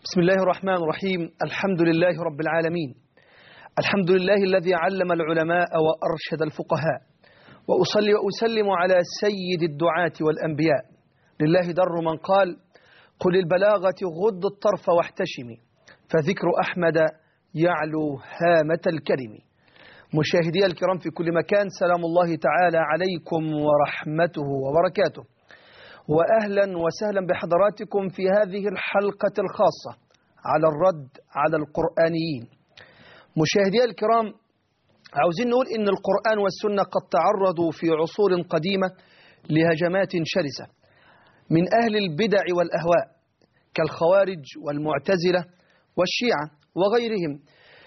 بسم الله الرحمن الرحيم الحمد لله رب العالمين الحمد لله الذي علم العلماء وأرشد الفقهاء وأصلي وأسلم على سيد الدعاة والأنبياء لله در من قال قل البلاغة غض الطرف واحتشمي فذكر أحمد يعلو هامة الكرم مشاهدي الكرام في كل مكان سلام الله تعالى عليكم ورحمته وبركاته وأهلا وسهلا بحضراتكم في هذه الحلقة الخاصة على الرد على القرآنيين مشاهدي الكرام عاوزين نقول إن القرآن والسنة قد تعرضوا في عصور قديمة لهجمات شرسة من أهل البدع والأهواء كالخوارج والمعتزلة والشيعة وغيرهم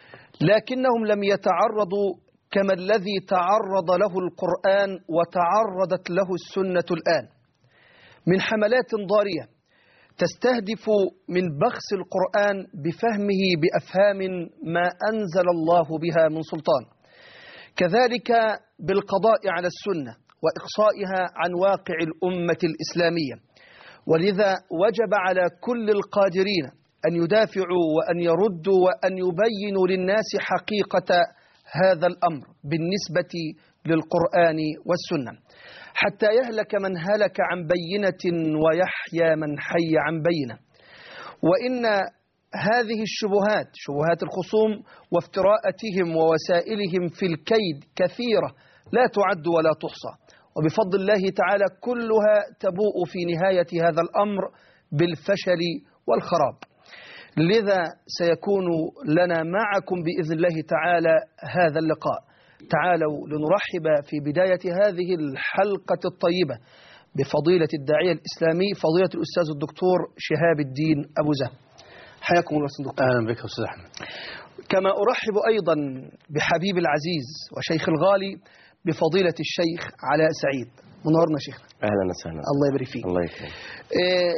لكنهم لم يتعرضوا كما الذي تعرض له القرآن وتعرضت له السنة الآن من حملات ضارية تستهدف من بخس القرآن بفهمه بأفهام ما أنزل الله بها من سلطان كذلك بالقضاء على السنة وإقصائها عن واقع الأمة الإسلامية ولذا وجب على كل القادرين أن يدافعوا وأن يردوا وأن يبينوا للناس حقيقة هذا الأمر بالنسبة للقرآن والسنة حتى يهلك من هلك عن بينة ويحيى من حي عن بينة وإن هذه الشبهات شبهات الخصوم وافتراءتهم ووسائلهم في الكيد كثيرة لا تعد ولا تحصى وبفضل الله تعالى كلها تبوء في نهاية هذا الأمر بالفشل والخراب لذا سيكون لنا معكم بإذن الله تعالى هذا اللقاء تعالوا لنرحب في بداية هذه الحلقة الطيبة بفضيلة الداعية الإسلامي فضيلة الأستاذ الدكتور شهاب الدين أبو زهر حياكم الله أستاذ دكتور أهلا بك أستاذ أحمد كما أرحب أيضا بحبيب العزيز وشيخ الغالي بفضيلة الشيخ علاء سعيد منورنا شيخنا أهلا وسهلا الله يبارك فيك الله يكرمك آه،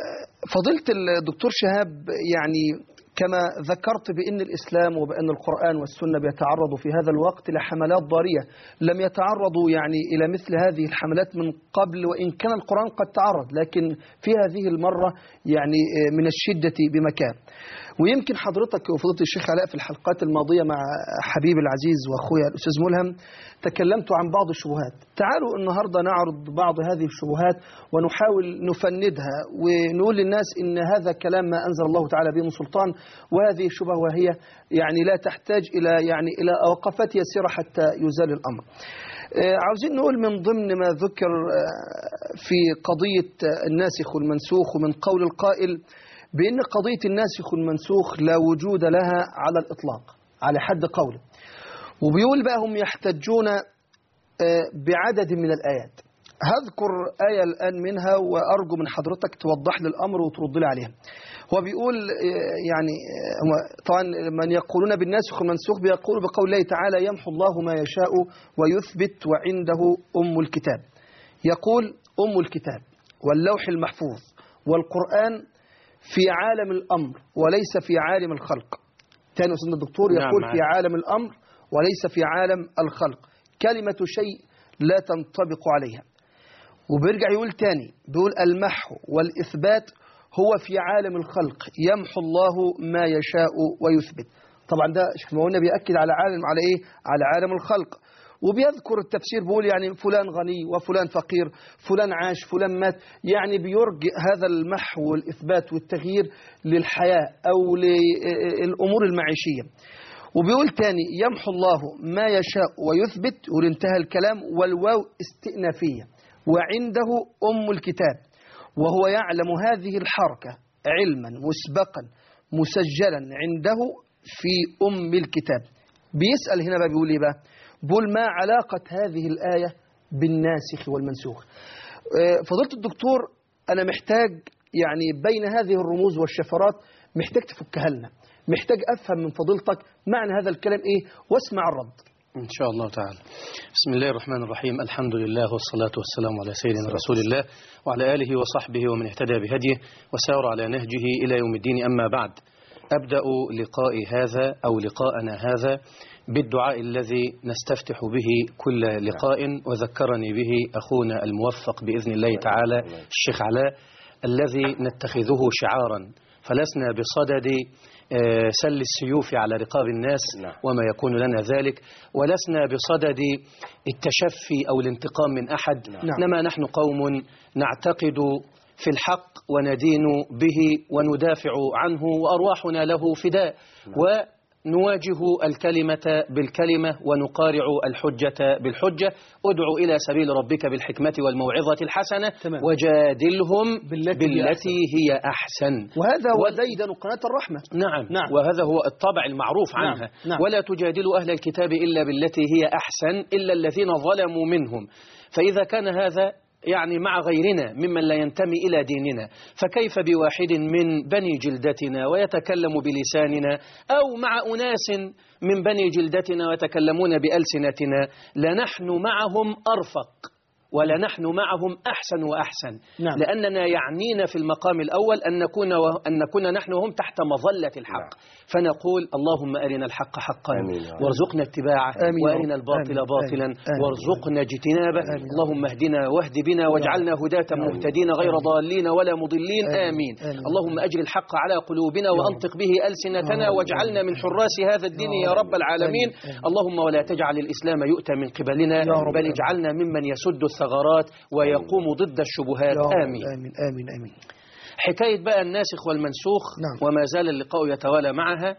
فضيلة الدكتور شهاب يعني كما ذكرت بأن الإسلام وبأن القرآن والسنة بيتعرضوا في هذا الوقت لحملات ضارية لم يتعرضوا يعني إلى مثل هذه الحملات من قبل وإن كان القرآن قد تعرض لكن في هذه المرة يعني من الشدة بمكان ويمكن حضرتك وفضيلة الشيخ علاء في الحلقات الماضية مع حبيب العزيز وأخويا الأستاذ ملهم تكلمت عن بعض الشبهات تعالوا النهاردة نعرض بعض هذه الشبهات ونحاول نفندها ونقول للناس إن هذا كلام ما أنزل الله تعالى به من سلطان وهذه الشبهة وهي يعني لا تحتاج إلى يعني إلى وقفات يسيرة حتى يزال الأمر آه، عاوزين نقول من ضمن ما ذكر آه، في قضية الناسخ والمنسوخ ومن قول القائل بأن قضية الناسخ والمنسوخ لا وجود لها على الإطلاق على حد قوله وبيقول بقى هم يحتجون آه، بعدد من الآيات هذكر آية الآن منها وأرجو من حضرتك توضح لي الأمر وترد لي عليها هو بيقول آه، يعني آه، هو طبعا من يقولون بالناسخ والمنسوخ بيقول بقول الله تعالى يمحو الله ما يشاء ويثبت وعنده أم الكتاب يقول أم الكتاب واللوح المحفوظ والقرآن في عالم الأمر وليس في عالم الخلق تاني أستاذ الدكتور نعم، يقول معك. في عالم الأمر وليس في عالم الخلق كلمة شيء لا تنطبق عليها وبيرجع يقول تاني بيقول المحو والإثبات هو في عالم الخلق يمحو الله ما يشاء ويثبت طبعا ده شيخ مولانا بيأكد على عالم على ايه على عالم الخلق وبيذكر التفسير بيقول يعني فلان غني وفلان فقير فلان عاش فلان مات يعني بيرجئ هذا المحو والإثبات والتغيير للحياة أو للأمور المعيشية وبيقول تاني يمحو الله ما يشاء ويثبت وانتهى الكلام والواو استئنافية وعنده أم الكتاب وهو يعلم هذه الحركة علما مسبقا مسجلا عنده في أم الكتاب بيسأل هنا بقى بيقول ايه بقى بيقول ما علاقة هذه الآية بالناسخ والمنسوخ آه، فضيلة الدكتور أنا محتاج يعني بين هذه الرموز والشفرات محتاج تفكها لنا محتاج أفهم من فضيلتك معنى هذا الكلام إيه واسمع الرد إن شاء الله تعالى بسم الله الرحمن الرحيم الحمد لله والصلاة والسلام على سيدنا رسول الله وعلى آله وصحبه ومن اهتدى بهديه وسار على نهجه إلى يوم الدين أما بعد أبدأ لقائي هذا أو لقاءنا هذا بالدعاء الذي نستفتح به كل لقاء وذكرني به أخونا الموفق بإذن الله تعالى الشيخ علاء الذي نتخذه شعارا فلسنا بصدد آه، سل السيوف على رقاب الناس نعم. وما يكون لنا ذلك ولسنا بصدد التشفي أو الانتقام من أحد نعم. إنما نحن قوم نعتقد في الحق وندين به وندافع عنه وأرواحنا له فداء ونواجه الكلمة بالكلمة ونقارع الحجة بالحجة ادعو إلى سبيل ربك بالحكمة والموعظة الحسنة تمام. وجادلهم بالتي هي بالتي هي أحسن وهذا هو وال- ديدن قناة الرحمة نعم. نعم. وهذا هو الطبع المعروف نعم. عنها نعم. ولا تجادلوا أهل الكتاب إلا بالتي هي أحسن إلا الذين ظلموا منهم فإذا كان هذا يعني مع غيرنا ممن لا ينتمي إلى ديننا فكيف بواحد من بني جلدتنا ويتكلم بلساننا أو مع أناس من بني جلدتنا ويتكلمون بألسنتنا لنحن معهم أرفق ولنحن معهم أحسن وأحسن نعم. لأننا يعنينا في المقام الأول أن نكون, و... أن نكون نحن وهم تحت مظلة الحق فنقول اللهم أرنا الحق حقا آمين يا رب. وارزقنا اتباعه آمين يا وأرنا رب. الباطل آمين. باطلا آمين. آمين. وارزقنا اجتنابه آمين. اللهم اهدنا واهد بنا واجعلنا هداة مهتدين غير ضالين ولا مضلين آمين. آمين آمين. اللهم أجر الحق على قلوبنا وأنطق به ألسنتنا واجعلنا من حراس هذا الدين يا رب العالمين آمين. آمين. اللهم ولا تجعل الإسلام يؤتى من قبلنا يا رب. بل اجعلنا ممن يسد الثغرات ويقوم ضد الشبهات يا رب. آمين آمين آمين آمين حكاية بقى الناسخ والمنسوخ نعم. وما زال اللقاء يتوالى معها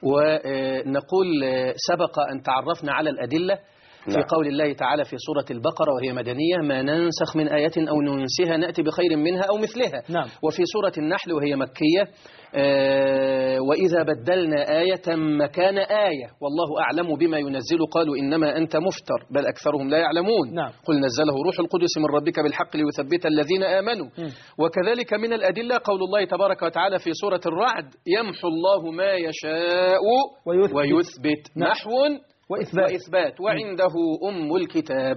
ونقول سبق أن تعرفنا على الأدلة في نعم. قول الله تعالى في سورة البقرة وهي مدنية ما ننسخ من آية أو ننسها نأتي بخير منها أو مثلها نعم. وفي سورة النحل وهي مكية آه، وإذا بدلنا آية مكان آية والله أعلم بما ينزل قالوا إنما أنت مفتر بل أكثرهم لا يعلمون نعم. قل نزله روح القدس من ربك بالحق ليثبت الذين آمنوا مم. وكذلك من الأدلة قول الله تبارك وتعالى في سورة الرعد يمحو الله ما يشاء ويثبت. ويثبت نعم. محو وإثبات. وإثبات وعنده أم الكتاب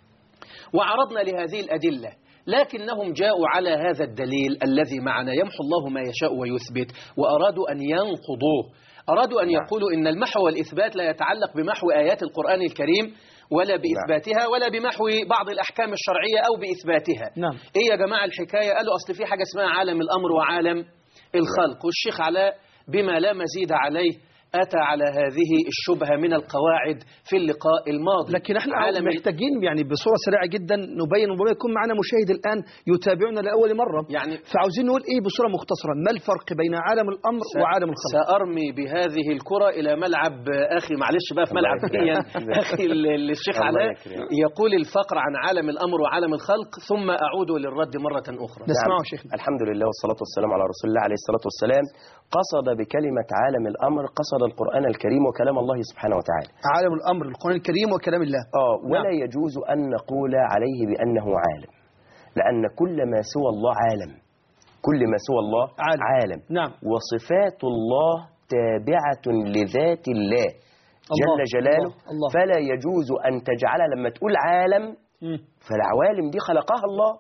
وعرضنا لهذه الأدلة لكنهم جاءوا على هذا الدليل الذي معنا يمحو الله ما يشاء ويثبت وأرادوا أن ينقضوه أرادوا أن نعم. يقولوا إن المحو والإثبات لا يتعلق بمحو آيات القرآن الكريم ولا بإثباتها ولا بمحو بعض الأحكام الشرعية أو بإثباتها نعم. إيه يا جماعة الحكاية قالوا أصل في حاجة اسمها عالم الأمر وعالم الخلق والشيخ علاء بما لا مزيد عليه أتى على هذه الشبهة من القواعد في اللقاء الماضي لكن احنا عالم ال- محتاجين يعني بصورة سريعة جدا نبين ربما يكون معنا مشاهد الآن يتابعنا لأول مرة يعني فعاوزين نقول ايه بصورة مختصرة ما الفرق بين عالم الأمر س- وعالم الخلق سأرمي بهذه الكرة إلى ملعب أخي معلش بقى في الله ملعب يكرمك. ديا أخي ال- ال- الشيخ الله علاء يكرمك. يقول الفقر عن عالم الأمر وعالم الخلق ثم أعود للرد مرة أخرى نسمعه نعم. شيخنا الحمد لله والصلاة والسلام على رسول الله عليه الصلاة والسلام قصد بكلمة عالم الأمر قصد القرآن الكريم وكلام الله سبحانه وتعالى عالم الأمر القرآن الكريم وكلام الله آه ولا نعم. يجوز أن نقول عليه بأنه عالم لأن كل ما سوى الله عالم كل ما سوى الله عالم. عالم نعم وصفات الله تابعة لذات الله الله، جل جلاله الله، الله. فلا يجوز أن تجعل لما تقول عالم مم. فالعوالم دي خلقها الله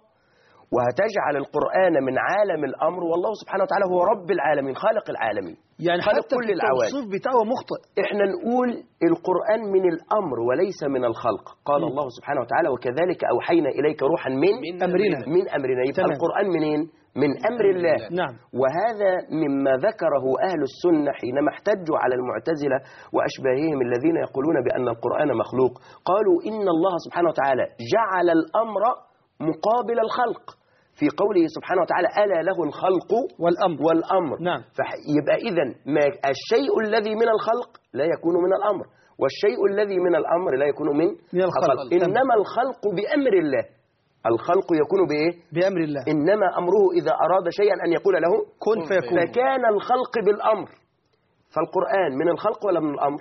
وهتجعل القرآن من عالم الأمر والله سبحانه وتعالى هو رب العالمين خالق العالمين يعني خلق حتى كل في العوالم التوصيف بتاعه مخطئ احنا نقول القرآن من الأمر وليس من الخلق قال مم. الله سبحانه وتعالى وكذلك أوحينا إليك روحا من من أمرنا. من أمرنا يبقى تمام. القرآن منين من أمر الله نعم وهذا مما ذكره أهل السنة حينما احتجوا على المعتزلة وأشباههم الذين يقولون بأن القرآن مخلوق قالوا إن الله سبحانه وتعالى جعل الأمر مقابل الخلق في قوله سبحانه وتعالى ألا له الخلق والأمر والأمر نعم. فيبقى إذا ما الشيء الذي من الخلق لا يكون من الأمر والشيء الذي من الأمر لا يكون من, من الخلق. إنما الخلق بأمر الله الخلق يكون بإيه؟ بأمر الله إنما أمره إذا أراد شيئا أن يقول له كن فيكون فكان الخلق بالأمر فالقرآن من الخلق ولا من الأمر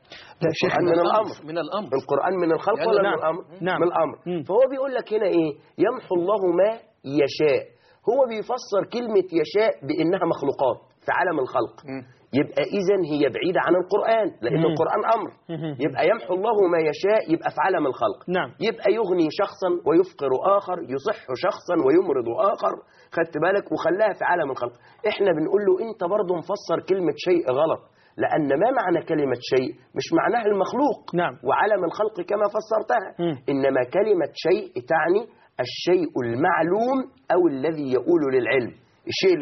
لا شيخ القرآن من الأمر من الأمر القرآن من الخلق يعني ولا نعم. من الأمر نعم. من الأمر مم. فهو بيقول لك هنا إيه يمحو الله ما يشاء هو بيفسر كلمة يشاء بإنها مخلوقات في عالم الخلق مم. يبقى إذا هي بعيدة عن القرآن لأن مم. القرآن أمر مم. يبقى يمحو الله ما يشاء يبقى في عالم الخلق نعم يبقى يغني شخصا ويفقر آخر يصح شخصا ويمرض آخر خدت بالك وخلاها في عالم الخلق احنا بنقول له انت برضه مفسر كلمة شيء غلط لأن ما معنى كلمة شيء مش معناها المخلوق نعم. وعالم الخلق كما فسرتها مم. إنما كلمة شيء تعني الشيء المعلوم أو الذي يؤول للعلم الشيء الايه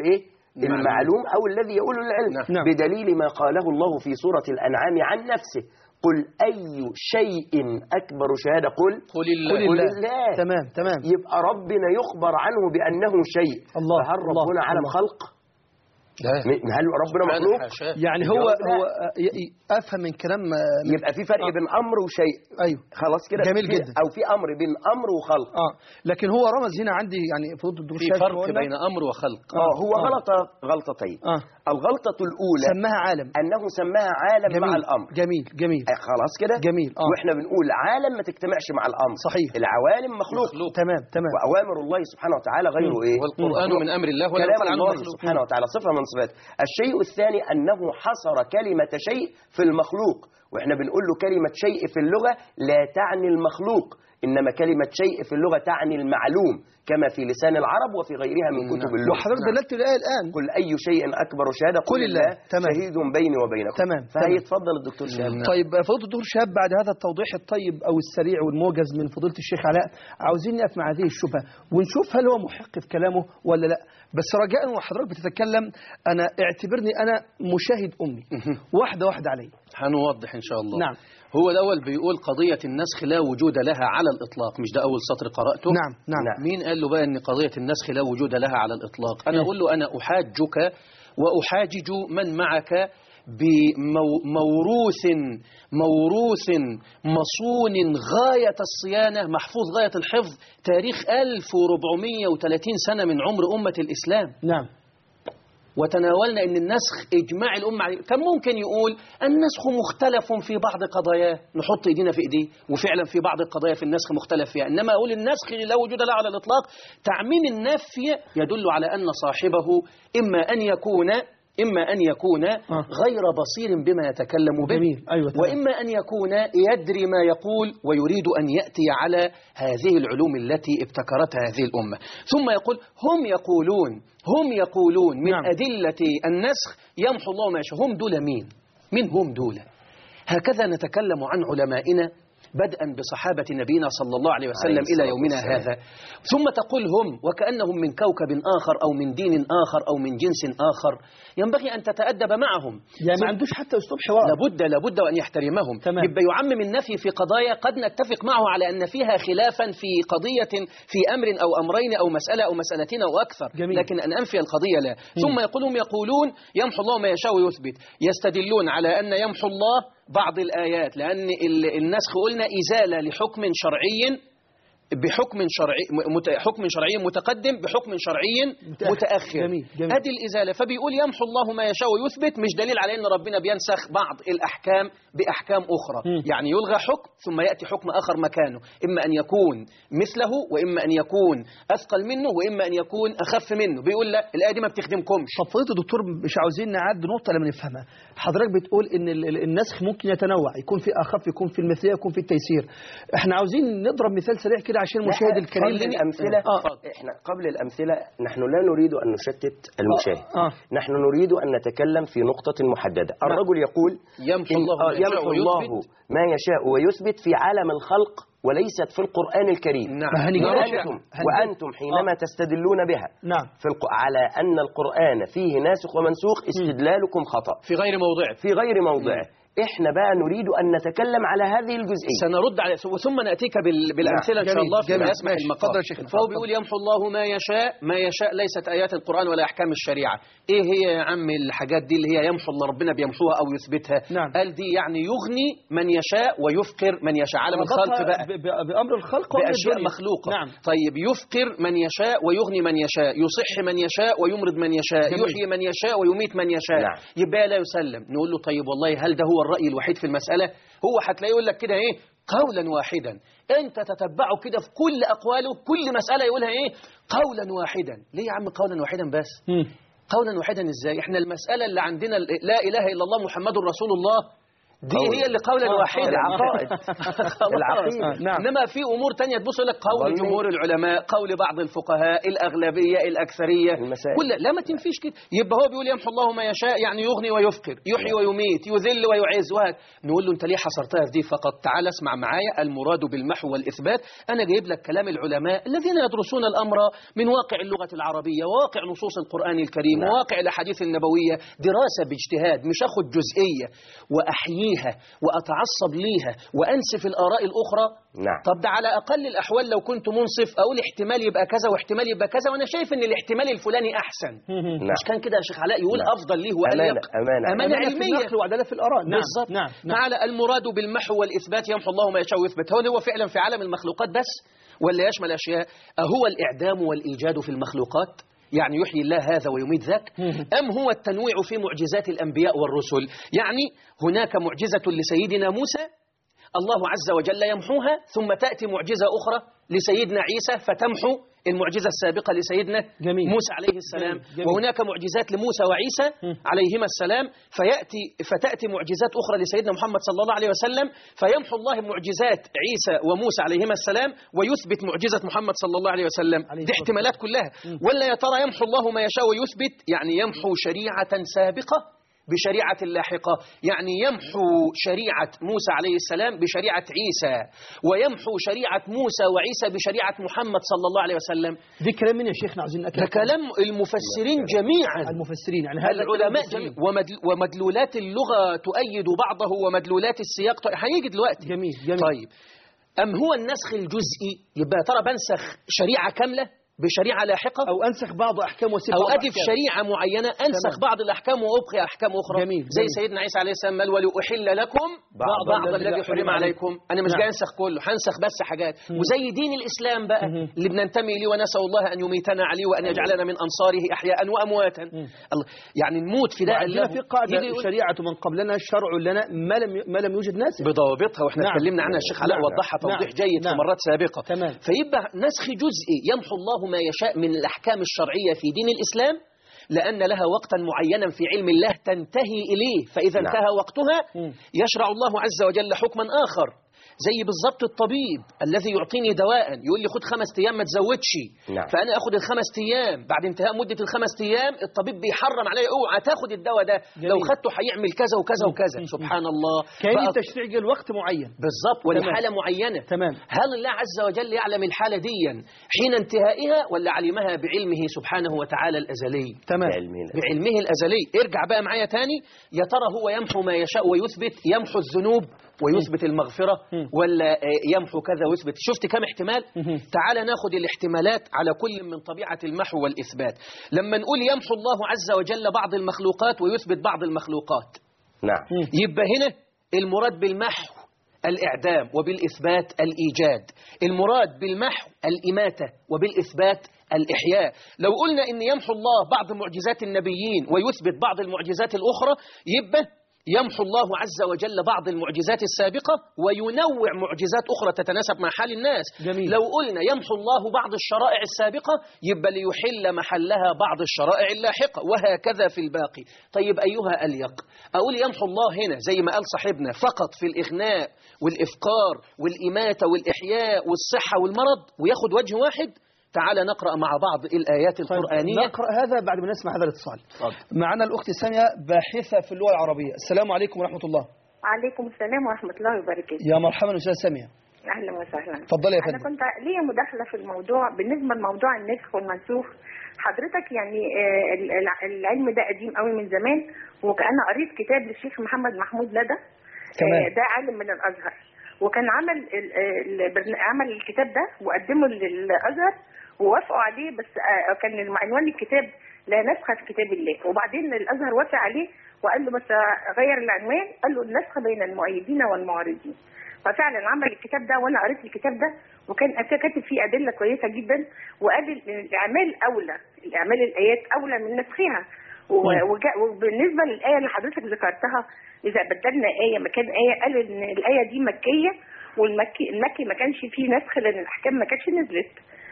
المعلوم أو الذي يقول العلم نعم. نعم. بدليل ما قاله الله في سورة الأنعام عن نفسه قل أي شيء أكبر شهادة قل قل قل الله قل الله الله. تمام تمام يبقى ربنا يخبر عنه بأنه شيء الله، فهل الله، ربنا علم الله. خلق لا م- هل ربنا سبحانه مخلوق حاشاه. يعني هو الجواب لا. هو آه، ي- ي- افهم من كلام آه، من- يبقى في فرق آه. بين أمر وشيء ايوه خلاص كده جميل في- جدا. أو في أمر بين أمر وخلق اه لكن هو رمز هنا عندي يعني فضل الدكتور في شايف فرق قلنا؟ بين امر وخلق اه هو آه. غلط غلطتين اه الغلطة الأولى سماها عالم أنه سماها عالم جميل مع الأمر جميل جميل آه، خلاص كده جميل اه واحنا بنقول عالم ما تجتمعش مع الامر صحيح. العوالم مخلوق مخلوق. تمام تمام واوامر الله سبحانه وتعالى غيره ايه والقران من امر الله ولا كلام يقال عنه الله مخلوق سبحانه وتعالى صفه من صفاته الشيء الثاني انه حصر كلمه شيء في المخلوق واحنا بنقول له كلمه شيء في اللغه لا تعني المخلوق انما كلمه شيء في اللغه تعني المعلوم كما في لسان العرب وفي غيرها من كتب اللغه وحضرتك دللت الايه الان قل اي شيء اكبر شهاده قل الله. تمام. شهيد بيني وبينكم تمام. فهيتفضل الدكتور شهاب نعم. طيب فضيله الدكتور شهاب بعد هذا التوضيح الطيب او السريع والموجز من فضيله الشيخ علاء عاوزين نقف مع هذه الشبهه ونشوف هل هو محق في كلامه ولا لا بس رجاء وحضرتك بتتكلم انا اعتبرني انا مشاهد امي واحده واحده علي هنوضح ان شاء الله نعم. هو الاول بيقول قضيه النسخ لا وجود لها على الاطلاق مش ده اول سطر قراته نعم نعم, نعم. مين قال له بقى ان قضيه النسخ لا وجود لها على الاطلاق انا إيه. اقول له انا احاجك واحاجج من معك بموروث موروث مصون غاية الصيانة محفوظ غاية الحفظ تاريخ 1430 سنة من عمر أمة الإسلام نعم وتناولنا ان النسخ اجماع الامه عليه كان ممكن يقول النسخ مختلف في بعض قضاياه نحط ايدينا في ايديه وفعلا في بعض القضايا في النسخ مختلف فيها انما اقول النسخ لا وجود له على الاطلاق تعميم النفي يدل على ان صاحبه اما ان يكون اما ان يكون غير بصير بما يتكلم به جميل ايوه تمام. وإما أن يكون يدري ما يقول ويريد أن يأتي على هذه العلوم التي ابتكرتها هذه الأمة ثم يقول هم يقولون هم يقولون من نعم. أدلة النسخ يمحو الله ما يشاء هم دول مين من هم دول هكذا نتكلم عن علمائنا بدءا بصحابة نبينا صلى الله عليه وسلم عليه إلى الصلاة يومنا والسلام. هذا ثم تقول هم وكأنهم من كوكب آخر أو من دين آخر أو من جنس آخر ينبغي أن تتأدب معهم يعني ثم- ما عندوش حتى اسلوب حوار لابد لابد وأن يحترمهم تمام. يبقى يعمم النفي في قضايا قد نتفق معه على أن فيها خلافا في قضية في أمر أو أمرين أو مسألة أو مسألتين أو أكثر جميل. لكن أن أنفي القضية لا ثم يقولون يقولون يمحو الله ما يشاء ويثبت يستدلون على أن يمحو الله بعض الآيات لأن ال- النسخ قلنا إزالة لحكم شرعي بحكم شرعي مت- حكم شرعي متقدم بحكم شرعي متأخر. متأخر جميل، جميل. ادي الازاله فبيقول يمحو الله ما يشاء ويثبت مش دليل على ان ربنا بينسخ بعض الاحكام باحكام اخرى مم. يعني يلغى حكم ثم ياتي حكم اخر مكانه اما ان يكون مثله واما ان يكون اثقل منه واما ان يكون اخف منه بيقول لا الايه دي ما بتخدمكمش طب فضيله الدكتور مش عاوزين نعد نقطه لما نفهمها حضرتك بتقول ان ال- ال- النسخ ممكن يتنوع يكون في اخف يكون في المثليه يكون في التيسير احنا عاوزين نضرب مثال سريع كده عشان المشاهد لا، الكريم قبل الأمثلة آه. احنا قبل الأمثلة نحن لا نريد أن نشتت المشاهد آه. آه. نحن نريد أن نتكلم في نقطة محددة الرجل يقول يمحو إن- الله ما آه، يشاء يمحو الله ويثبت. ما يشاء ويثبت في عالم الخلق وليست في القرآن الكريم نعم ما هنيجي نرجع. وأنتم, هنجي- وأنتم حينما آه. تستدلون بها نعم في الق... على أن القرآن فيه ناسخ ومنسوخ استدلالكم خطأ في غير موضعه في غير موضعه احنا بقى نريد أن نتكلم على هذه الجزئية سنرد على ثم ناتيك بال- بالامثله ان شاء جميل، الله في جميل. اسماء ماشي. المقام اتفضل يا شيخنا. فهو اتفضل. بيقول يمحو الله ما يشاء ما يشاء ليست ايات القران ولا احكام الشريعه ايه هي يا عم الحاجات دي اللي هي يمحو الله ربنا بيمحوها او يثبتها نعم. قال دي يعني يغني من يشاء ويفقر من يشاء عالم الخلق ربطها بقى ب- ب- بامر الخلق وأمر بأشياء الدنيا. مخلوقة نعم طيب يفقر من يشاء ويغني من يشاء يصح من يشاء ويمرض من يشاء جميل. يحيي من يشاء ويميت من يشاء نعم. يبقى لا يسلم نقول له طيب والله هل ده هو الرأي الوحيد في المسألة هو هتلاقيه يقول لك كده ايه قولا واحدا انت تتبعه كده في كل اقواله كل مسألة يقولها ايه قولا واحدا ليه يا عم قولا واحدا بس مم. قولا واحدا ازاي احنا المسألة اللي عندنا لا اله الا الله محمد رسول الله دي قول. هي اللي قولا آه، واحدا العقائد. خلاص. العقيدة. نعم. انما في امور تانية تبص لك قول ظني. جمهور العلماء قول بعض الفقهاء الاغلبيه الاكثريه المسائل. كل لا ما تنفيش كده يبقى هو بيقول يمحو الله ما يشاء يعني يغني ويفقر يحيي ويميت يذل ويعز وهذا نقول له انت ليه حصرتها في دي فقط تعال اسمع معايا المراد بالمحو والاثبات انا جايب لك كلام العلماء الذين يدرسون الامر من واقع اللغه العربيه وواقع نصوص القران الكريم نعم. وواقع الاحاديث النبويه دراسه باجتهاد مش اخد جزئيه واحييها واتعصب ليها وانسف الاراء الاخرى نعم طب ده على اقل الاحوال لو كنت منصف اقول احتمال يبقى كذا واحتمال يبقى كذا وانا شايف ان الاحتمال الفلاني احسن نعم مش كان كده يا شيخ علاء يقول نعم. افضل ليه أمانة واليق أمانة امانه أمانة في علميه النقل وعدالة في الآراء نعم بالظبط نعم نعم تعالى المراد بالمحو والاثبات يمحو الله ما يشاء ويثبت هل هو فعلا في عالم المخلوقات بس ولا يشمل اشياء اهو الاعدام والايجاد في المخلوقات يعني يحيي الله هذا ويميت ذاك أم هو التنويع في معجزات الأنبياء والرسل يعني هناك معجزة لسيدنا موسى الله عز وجل يمحوها ثم تأتي معجزة أخرى لسيدنا عيسى فتمحو المعجزة السابقة لسيدنا جميل. موسى عليه السلام جميل. جميل. وهناك معجزات لموسى وعيسى عليهما السلام فيأتي فتأتي معجزات أخرى لسيدنا محمد صلى الله عليه وسلم فيمحو الله معجزات عيسى وموسى عليهما السلام ويثبت معجزة محمد صلى الله عليه وسلم عليه دي الصلاة احتمالات كلها ولا يا ترى يمحو الله ما يشاء ويثبت يعني يمحو شريعة سابقة بشريعة لاحقة يعني يمحو شريعة موسى عليه السلام بشريعة عيسى ويمحو شريعة موسى وعيسى بشريعة محمد صلى الله عليه وسلم دي كلام من يا شيخنا عايزين نأكد ده كلام المفسرين جميعا المفسرين يعني هذا كلام العلماء المفسرين. جميع ومدل ومدلولات اللغة تؤيد بعضه ومدلولات السياق ت- هيجي دلوقتي جميل جميل طيب أم هو النسخ الجزئي يبقى يا ترى بنسخ شريعة كاملة بشريعة لاحقة أو أنسخ بعض أحكام وسيب أو بعض أضف أحكام. شريعة معينة أنسخ تمام. بعض الأحكام وأبقي أحكام أخرى جميل، زي جميل. سيدنا عيسى عليه السلام قال ولأحل لكم بعض بعض الذي حرم عليكم أنا مش نعم. جاي أنسخ كله هنسخ بس حاجات وزي دين الإسلام بقى اللي بننتمي ليه ونسأل الله أن يميتنا عليه وأن يجعلنا من أنصاره أحياء وأمواتا الله يعني نموت فداء وعندنا له في قاعدة يجي يقول شريعة من قبلنا شرع لنا ما لم ما لم يوجد ناسخ بضوابطها واحنا نعم. اتكلمنا عنها الشيخ علاء نعم. وضحها توضيح نعم. جيد في نعم. مرات سابقه تمام. فيبقى نسخ جزئي يمحو الله ما يشاء من الاحكام الشرعيه في دين الاسلام لأن لها وقتا معينا في علم الله تنتهي إليه فإذا نعم. انتهى وقتها مم. يشرع الله عز وجل حكما آخر زي بالظبط الطبيب الذي يعطيني دواء يقول لي خد خمس ايام ما تزودش نعم. فانا اخد الخمس ايام بعد انتهاء مده الخمس ايام الطبيب بيحرم عليا اوعى تاخد الدواء ده جميل. لو خدته هيعمل كذا وكذا وكذا سبحان الله كان فأ- التشريع جه لوقت معين بالظبط ولحالة معينة تمام. هل الله عز وجل يعلم الحالة دي حين انتهائها ولا علمها بعلمه سبحانه وتعالى الأزلي تمام بعلمه الأزلي. بعلمه الأزلي ارجع بقى معايا تاني يا ترى هو يمحو ما يشاء ويثبت يمحو الذنوب ويثبت المغفرة ولا آه، يمحو كذا ويثبت شفت كم احتمال تعال ناخد الاحتمالات على كل من طبيعة المحو والإثبات لما نقول يمحو الله عز وجل بعض المخلوقات ويثبت بعض المخلوقات نعم يبقى هنا المراد بالمحو الإعدام وبالإثبات الإيجاد المراد بالمحو الإماتة وبالإثبات الإحياء لو قلنا إن يمحو الله بعض معجزات النبيين ويثبت بعض المعجزات الأخرى يبقى يمحو الله عز وجل بعض المعجزات السابقة وينوع معجزات أخرى تتناسب مع حال الناس جميل. لو قلنا يمحو الله بعض الشرائع السابقة يبقى ليحل محلها بعض الشرائع اللاحقة وهكذا في الباقي طيب أيها أليق أقول يمحو الله هنا زي ما قال صاحبنا فقط في الإغناء والإفقار والإماتة والإحياء والصحة والمرض وياخد وجه واحد تعال نقرأ مع بعض الآيات طيب القرآنية نقرأ هذا بعد ما نسمع هذا الاتصال معنا الأخت سامية باحثة في اللغة العربية السلام عليكم ورحمة الله عليكم السلام ورحمة الله وبركاته يا مرحبا أستاذ سامية أهلا وسهلا اتفضلي يا أنا فندم كنت ليا مداخلة في الموضوع بالنسبة لموضوع النسخ والمنسوخ حضرتك يعني آه، ال- ال- العلم ده قديم قوي من زمان وكأنا قريت كتاب للشيخ محمد محمود ندى تمام. آه، ده عالم من الأزهر وكان عمل ال- ال- برن- عمل الكتاب ده وقدمه للأزهر ووافقوا عليه بس آه، كان عنوان الكتاب لا نسخ في كتاب الله وبعدين الأزهر وافق عليه وقال له بس غير العنوان قال له النسخ بين المؤيدين والمعارضين ففعلا عمل الكتاب ده وانا قريت الكتاب ده وكان كاتب فيه ادله كويسه جدا وقال ان الاعمال اولى الاعمال الايات اولى من نسخها و- وجا- وبالنسبه للايه اللي حضرتك ذكرتها اذا بدلنا ايه مكان ايه قال ان الايه دي مكيه والمكي المكي ما كانش فيه نسخ لان الاحكام ما كانتش نزلت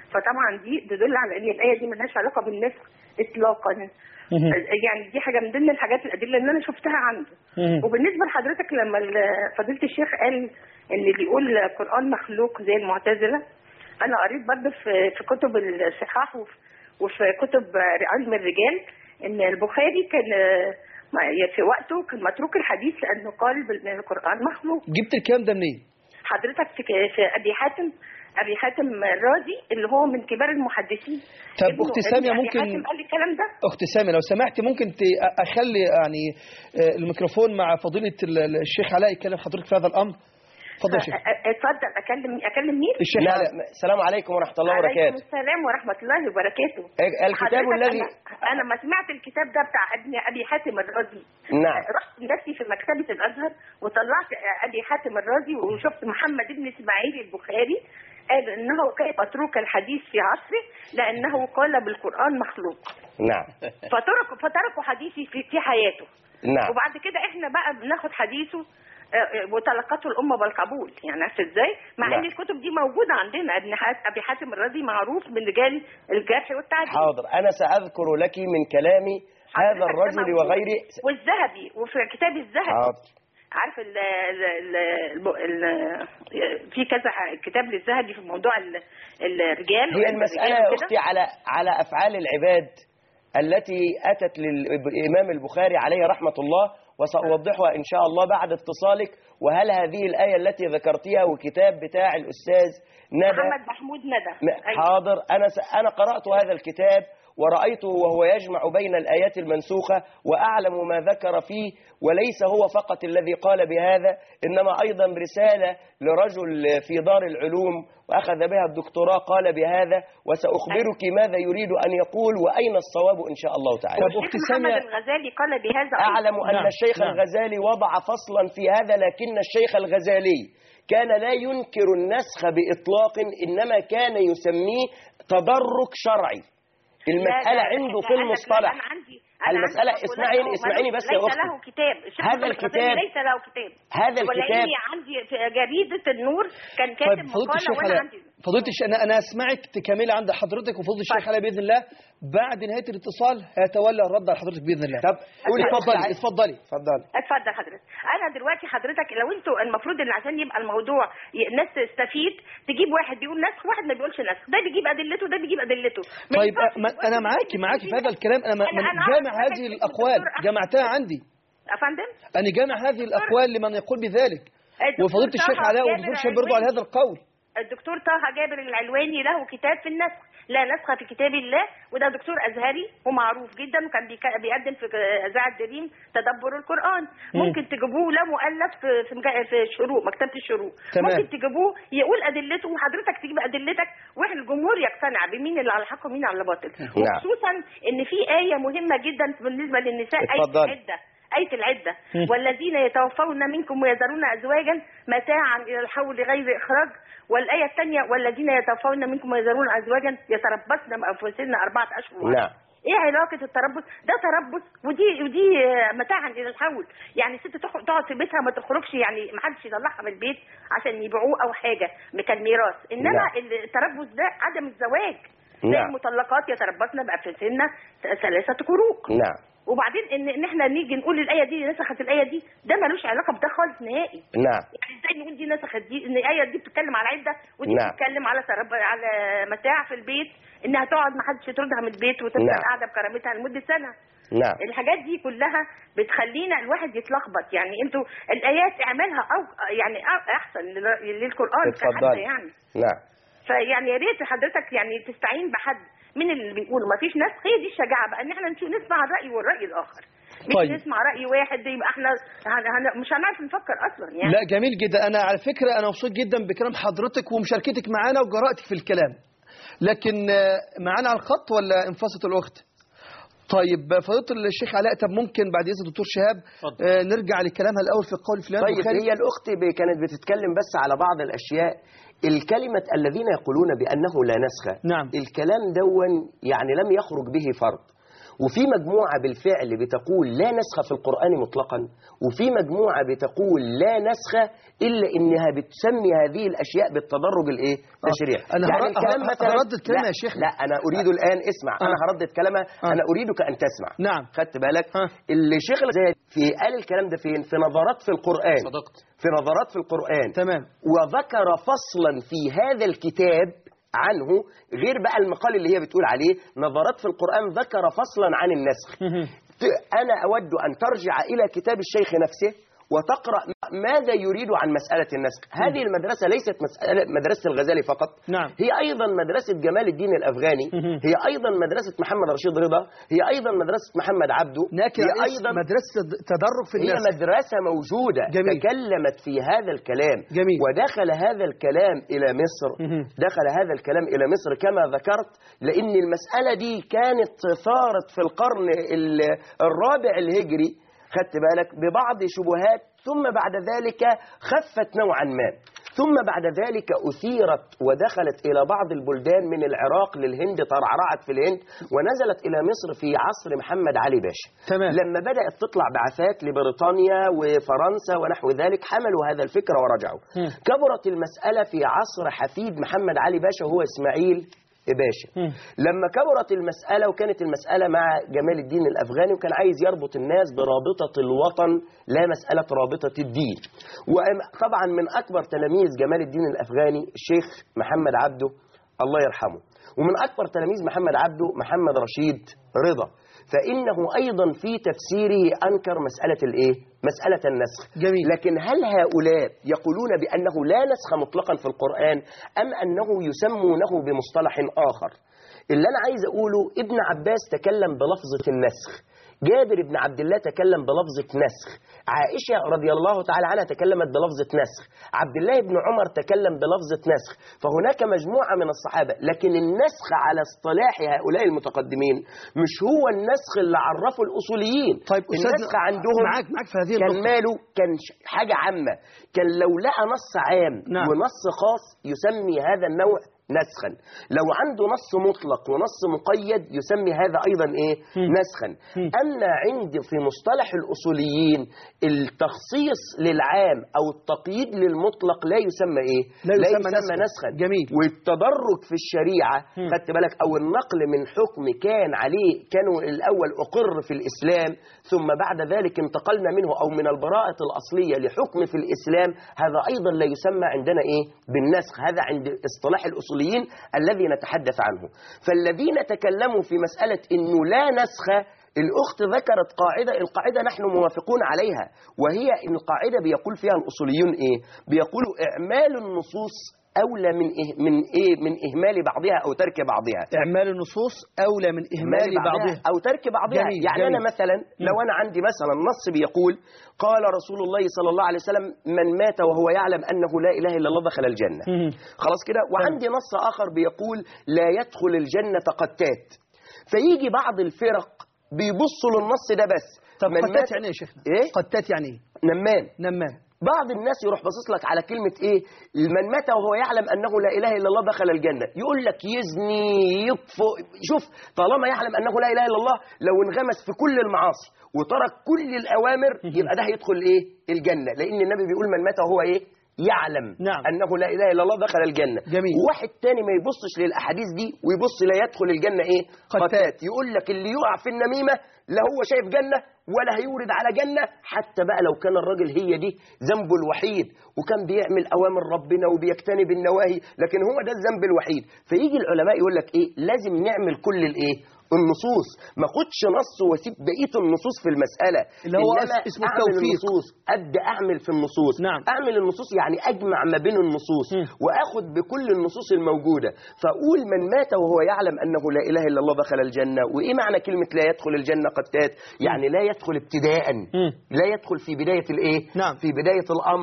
فطبعا دي تدل على ان الايه دي ملهاش علاقه بالنسخ اطلاقا مهم. يعني دي حاجه من ضمن الحاجات الادله اللي انا شفتها عنده مهم. وبالنسبه لحضرتك لما ال- فضيله الشيخ قال ان اللي بيقول القران مخلوق زي المعتزله انا قريت برضه في في كتب الصحاح وفي, وفي كتب علم الرجال ان البخاري كان آه، ما- في وقته كان متروك الحديث لانه قال ان القران مخلوق جبت الكلام ده منين حضرتك في في ابي حاتم ابي حاتم الرازي اللي هو من كبار المحدثين طب ابنه- أخت ابن سامية أبي ممكن- حاتم قال لي الكلام ده اخت سامي لو سمحت ممكن ت- اخلي يعني آه، الميكروفون مع فضيله ال- الشيخ علاء يتكلم حضرتك في هذا الامر اتفضل يا شيخ أ- أ- اتفضل اكلم اكلم مين الشيخ لا علاء لا السلام عليكم ورحمة الله عليكم وبركاته السلام ورحمه الله وبركاته الكتاب حضرتك الذي أنا, انا ما سمعت الكتاب ده بتاع ابن ابي حاتم الرازي نعم. رحت نفسي في مكتبه الازهر وطلعت ابي حاتم الرازي وشفت محمد بن اسماعيل البخاري قال انه كان متروك الحديث في عصره لانه قال بالقران مخلوق نعم فتركوا فتركوا حديثي في في حياته نعم وبعد كده احنا بقى بناخد حديثه آه، آه، وتلقته الامه بالقبول يعني عرفت ازاي؟ مع نعم. ان الكتب دي موجوده عندنا ابن حات- ابي حاتم الرازي معروف من رجال الجرح والتعديل حاضر أنا سأذكر لك من كلامي هذا حضرتك ده الرجل موجود. وغيره والذهبي وفي كتاب الذهبي حاضر عارف ال ال ال ال ال في كذا ح- كتاب للذهبي في موضوع ال- الرجال هي المسألة والرجال يا وكده. أختي على على أفعال العباد التي أتت للإمام البخاري عليه رحمة الله وسأوضحها إن شاء الله بعد اتصالك وهل هذه الآية التي ذكرتيها وكتاب بتاع الأستاذ ندى محمد محمود ندى م- أيوة. حاضر أنا س... أنا قرأت هذا الكتاب ورأيته وهو يجمع بين الآيات المنسوخة وأعلم ما ذكر فيه وليس هو فقط الذي قال بهذا إنما أيضا رسالة لرجل في دار العلوم وأخذ بها الدكتوراه قال بهذا وسأخبرك ماذا يريد أن يقول وأين الصواب إن شاء الله تعالى طب الشيخ أخت محمد سامية الغزالي قال بهذا أيضاً. أعلم أن نعم، الشيخ نعم. الغزالي وضع فصلا في هذا لكن الشيخ الغزالي كان لا ينكر النسخ بإطلاق إنما كان يسميه تدرج شرعي المسألة لا، لا، عنده لا، في أنا- المصطلح أنا عندي أنا المسألة عندي اسمعيني مقولات اسمعيني أهو، بس يا ليس أختي له كتاب الشيخ هذا محمد الغزالي الكتاب- ليس له كتاب هذا الكتاب ولاني عندي في جريدة النور كان طيب كاتب فضيله مقالة الشيخ وأنا علاء عندي فضيله الشيخ انا انا اسمعك تكملي عند حضرتك وفضيله الشيخ علاء باذن الله بعد نهايه الاتصال هيتولى الرد على حضرتك باذن الله طب قولي اتفضلي اتفضلي اتفضلي اتفضلي اتفضل حضرتك انا دلوقتي حضرتك لو انتوا المفروض ان عشان يبقى الموضوع ي- الناس تستفيد تجيب واحد بيقول نسخ واحد ما بيقولش نسخ ده بيجيب ادلته ده بيجيب ادلته ما طيب ينفعش أ- ما دلوقتي انا واحد معاكي يجيب معاكي في يجيب- هذا الكلام انا ما- أنا- ما- أنا جامع عارفة هذه حضرتك الاقوال الدكتور أحمد. جمعتها عندي افندم انا جامع هذه الاقوال لمن يقول بذلك الدكتور وفضيله الشيخ طه علاء جابر والدكتور شهاب برضو على العلواني. هذا القول الدكتور طه جابر العلواني له كتاب في النسخ لا نسخ في كتاب الله وده دكتور ازهري ومعروف جدا وكان بيك- بيقدم في اذاعه دريم تدبر القران مم. ممكن تجيبوه له مؤلف في في مجا- في الشروق مكتبه الشروق تمام. ممكن تجيبوه يقول ادلته وحضرتك تجيب ادلتك واحد الجمهور يقتنع بمين اللي على الحق ومين على الباطل نعم. وخصوصا ان في ايه مهمه جدا بالنسبه للنساء ايه اتفضلي. العده آية العدة مم. والذين يتوفون منكم ويذرون أزواجا متاعا إلى الحول غير إخراج والآية الثانية والذين يتوفون منكم ويذرون أزواجا يتربصن بأنفسهن أربعة أشهر وعشرة. نعم ايه علاقة التربص؟ ده تربص ودي ودي آه، متاعا الى الحول، يعني الست تخ- تقعد في بيتها ما تخرجش يعني ما حدش يطلعها من البيت عشان يبيعوه او حاجة كالميراث، انما نعم. التربص ده عدم الزواج. زي نعم. المطلقات يتربصن بأنفسهن ثلاثة قروء. نعم وبعدين ان ان احنا نيجي نقول الايه دي نسخت الايه دي ده ملوش علاقه بده خالص نهائي نعم يعني ازاي نقول دي نسخت دي ان الايه دي بتتكلم على عده ودي نعم. بتتكلم على ترب... على متاع في البيت انها تقعد ما حدش يطردها من البيت وتفضل نعم. قاعده بكرامتها لمده سنه نعم الحاجات دي كلها بتخلينا الواحد يتلخبط يعني انتوا الايات اعملها او يعني أ- احسن لل- للقران كحد اتفضلي. يعني نعم فيعني يا ريت حضرتك يعني تستعين بحد من اللي بيقولوا ما فيش ناس هي دي الشجاعه بقى ان احنا نشوف نسمع الراي والراي الاخر مش طيب. نسمع راي واحد يبقى احنا هن... هن... مش هنعرف نفكر اصلا يعني لا جميل جدا انا على فكره انا مبسوط جدا بكلام حضرتك ومشاركتك معانا وجرأتك في الكلام لكن آه، معانا على الخط ولا انفصلت الاخت طيب فضيله الشيخ علاء طب ممكن بعد اذن الدكتور شهاب اتفضل. آه، نرجع لكلامها الاول في قول فلان طيب البخاري هي الأخت ب- كانت بتتكلم بس على بعض الأشياء الكلمة الذين يقولون بأنه لا نسخ نعم. الكلام دون يعني لم يخرج به فرد وفي مجموعة بالفعل بتقول لا نسخ في القرآن مطلقا وفي مجموعة بتقول لا نسخ إلا إنها بتسمي هذه الأشياء بالتدرج الإيه تشريع أنا يعني هر- الكلام هر- مثلا هردد كلمة لا, يا شيخنا. لا أنا أريد الآن اسمع آه. أنا هردد كلمة آه. أنا أريدك أن تسمع نعم. خدت بالك آه. اللي شيخ زايد في قال الكلام ده فين في نظرات في القرآن صدقت في نظرات في القرآن تمام وذكر فصلا في هذا الكتاب عنه غير بقى المقال اللي هي بتقول عليه نظرات في القرآن ذكر فصلا عن النسخ ت- أنا أود أن ترجع إلى كتاب الشيخ نفسه وتقرأ ماذا يريد عن مسألة النسخ هذه المدرسة ليست مسألة مدرسة الغزالي فقط نعم. هي أيضا مدرسة جمال الدين الأفغاني هي أيضا مدرسة محمد رشيد رضا هي أيضا مدرسة محمد عبده ناكر هي على أيضا مدرسة تدرج في هي الناس مدرسة موجودة جميل. تكلمت في هذا الكلام جميل. ودخل هذا الكلام إلى مصر مهم. دخل هذا الكلام إلى مصر كما ذكرت لأن المسألة دي كانت ثارت في القرن ال- الرابع الهجري خدت بالك ببعض شبهات ثم بعد ذلك خفت نوعا ما ثم بعد ذلك أثيرت ودخلت إلى بعض البلدان من العراق للهند ترعرعت في الهند ونزلت إلى مصر في عصر محمد علي باشا تمام. لما بدأت تطلع بعثات لبريطانيا وفرنسا ونحو ذلك حملوا هذا الفكر ورجعوا مم. كبرت المسألة في عصر حفيد محمد علي باشا هو إسماعيل باشا مم. لما كبرت المسألة وكانت المسألة مع جمال الدين الأفغاني وكان عايز يربط الناس برابطة الوطن لا مسألة رابطة الدين وطبعا من أكبر تلاميذ جمال الدين الأفغاني الشيخ محمد عبده الله يرحمه ومن أكبر تلاميذ محمد عبده محمد رشيد رضا فإنه أيضا في تفسيره أنكر مسألة الإيه؟ مسألة النسخ جميل. لكن هل هؤلاء يقولون بأنه لا نسخ مطلقا في القرآن أم أنه يسمونه بمصطلح آخر اللي أنا عايز أقوله ابن عباس تكلم بلفظة النسخ جابر بن عبد الله تكلم بلفظة نسخ عائشة رضي الله تعالى عنها تكلمت بلفظة نسخ عبد الله بن عمر تكلم بلفظة نسخ فهناك مجموعة من الصحابة لكن النسخ على اصطلاح هؤلاء المتقدمين مش هو النسخ اللي عرفه الأصوليين طيب أستاذنا النسخ عندهم معاك معاك في هذه كان النقطة ماله كان ش- حاجة عامة كان لو لقى نص عام نعم. ونص خاص يسمي هذا النوع نسخا لو عنده نص مطلق ونص مقيد يسمي هذا أيضا إيه نسخا أما عندي في مصطلح الأصوليين التخصيص للعام أو التقييد للمطلق لا يسمى إيه لا يسمى نسخا. نسخا. نسخا جميل. والتدرج في الشريعة خدت بالك أو النقل من حكم كان عليه كانوا الأول أقر في الإسلام ثم بعد ذلك انتقلنا منه أو من البراءة الأصلية لحكم في الإسلام هذا أيضا لا يسمى عندنا إيه بالنسخ هذا عند اصطلاح الأصوليين الذي نتحدث عنه فالذين تكلموا في مسألة أنه لا نسخ الأخت ذكرت قاعدة القاعدة نحن موافقون عليها وهي إن القاعدة بيقول فيها الأصوليون إيه بيقولوا إعمال النصوص أولى من إيه من إيه من إهمال بعضها أو ترك بعضها إعمال النصوص أولى من إهمال بعضها أو ترك بعضها جميل، يعني جميل. أنا مثلا لو أنا عندي مثلا نص بيقول قال رسول الله صلى الله عليه وسلم من مات وهو يعلم أنه لا إله إلا الله دخل الجنة مم. خلاص كده وعندي نص آخر بيقول لا يدخل الجنة قتات فيجي بعض الفرق بيبصوا للنص ده بس طب من قتات مات- يعني إيه يا شيخنا إيه؟ قتات يعني إيه نمام نمام بعض الناس يروح باصص لك على كلمة إيه من مات وهو يعلم أنه لا إله إلا الله دخل الجنة يقول لك يزني يطفئ شوف طالما يعلم أنه لا إله إلا الله لو انغمس في كل المعاصي وترك كل الأوامر يبقى ده هيدخل إيه الجنة لأن النبي بيقول من مات وهو إيه يعلم نعم. أنه لا إله إلا الله دخل الجنة جميل. واحد تاني ما يبصش للأحاديث دي ويبص لا يدخل الجنة إيه قتات. يقول لك اللي يقع في النميمة لا هو شايف جنة ولا هيورد على جنة حتى بقى لو كان الراجل هي دي ذنبه الوحيد وكان بيعمل أوامر ربنا وبيجتنب النواهي لكن هو ده الذنب الوحيد فيجي العلماء يقول لك إيه لازم نعمل كل الإيه النصوص ما خدش نص واسيب بقيه النصوص في المساله اللي هو إنما اسمه أعمل التوفيق. النصوص ابدا اعمل في النصوص نعم. اعمل النصوص يعني اجمع ما بين النصوص مم. واخد بكل النصوص الموجوده فاقول من مات وهو يعلم انه لا اله الا الله دخل الجنه وايه معنى كلمه لا يدخل الجنه قتات يعني لا يدخل ابتداء مم. لا يدخل في بدايه الايه نعم. في بدايه الامر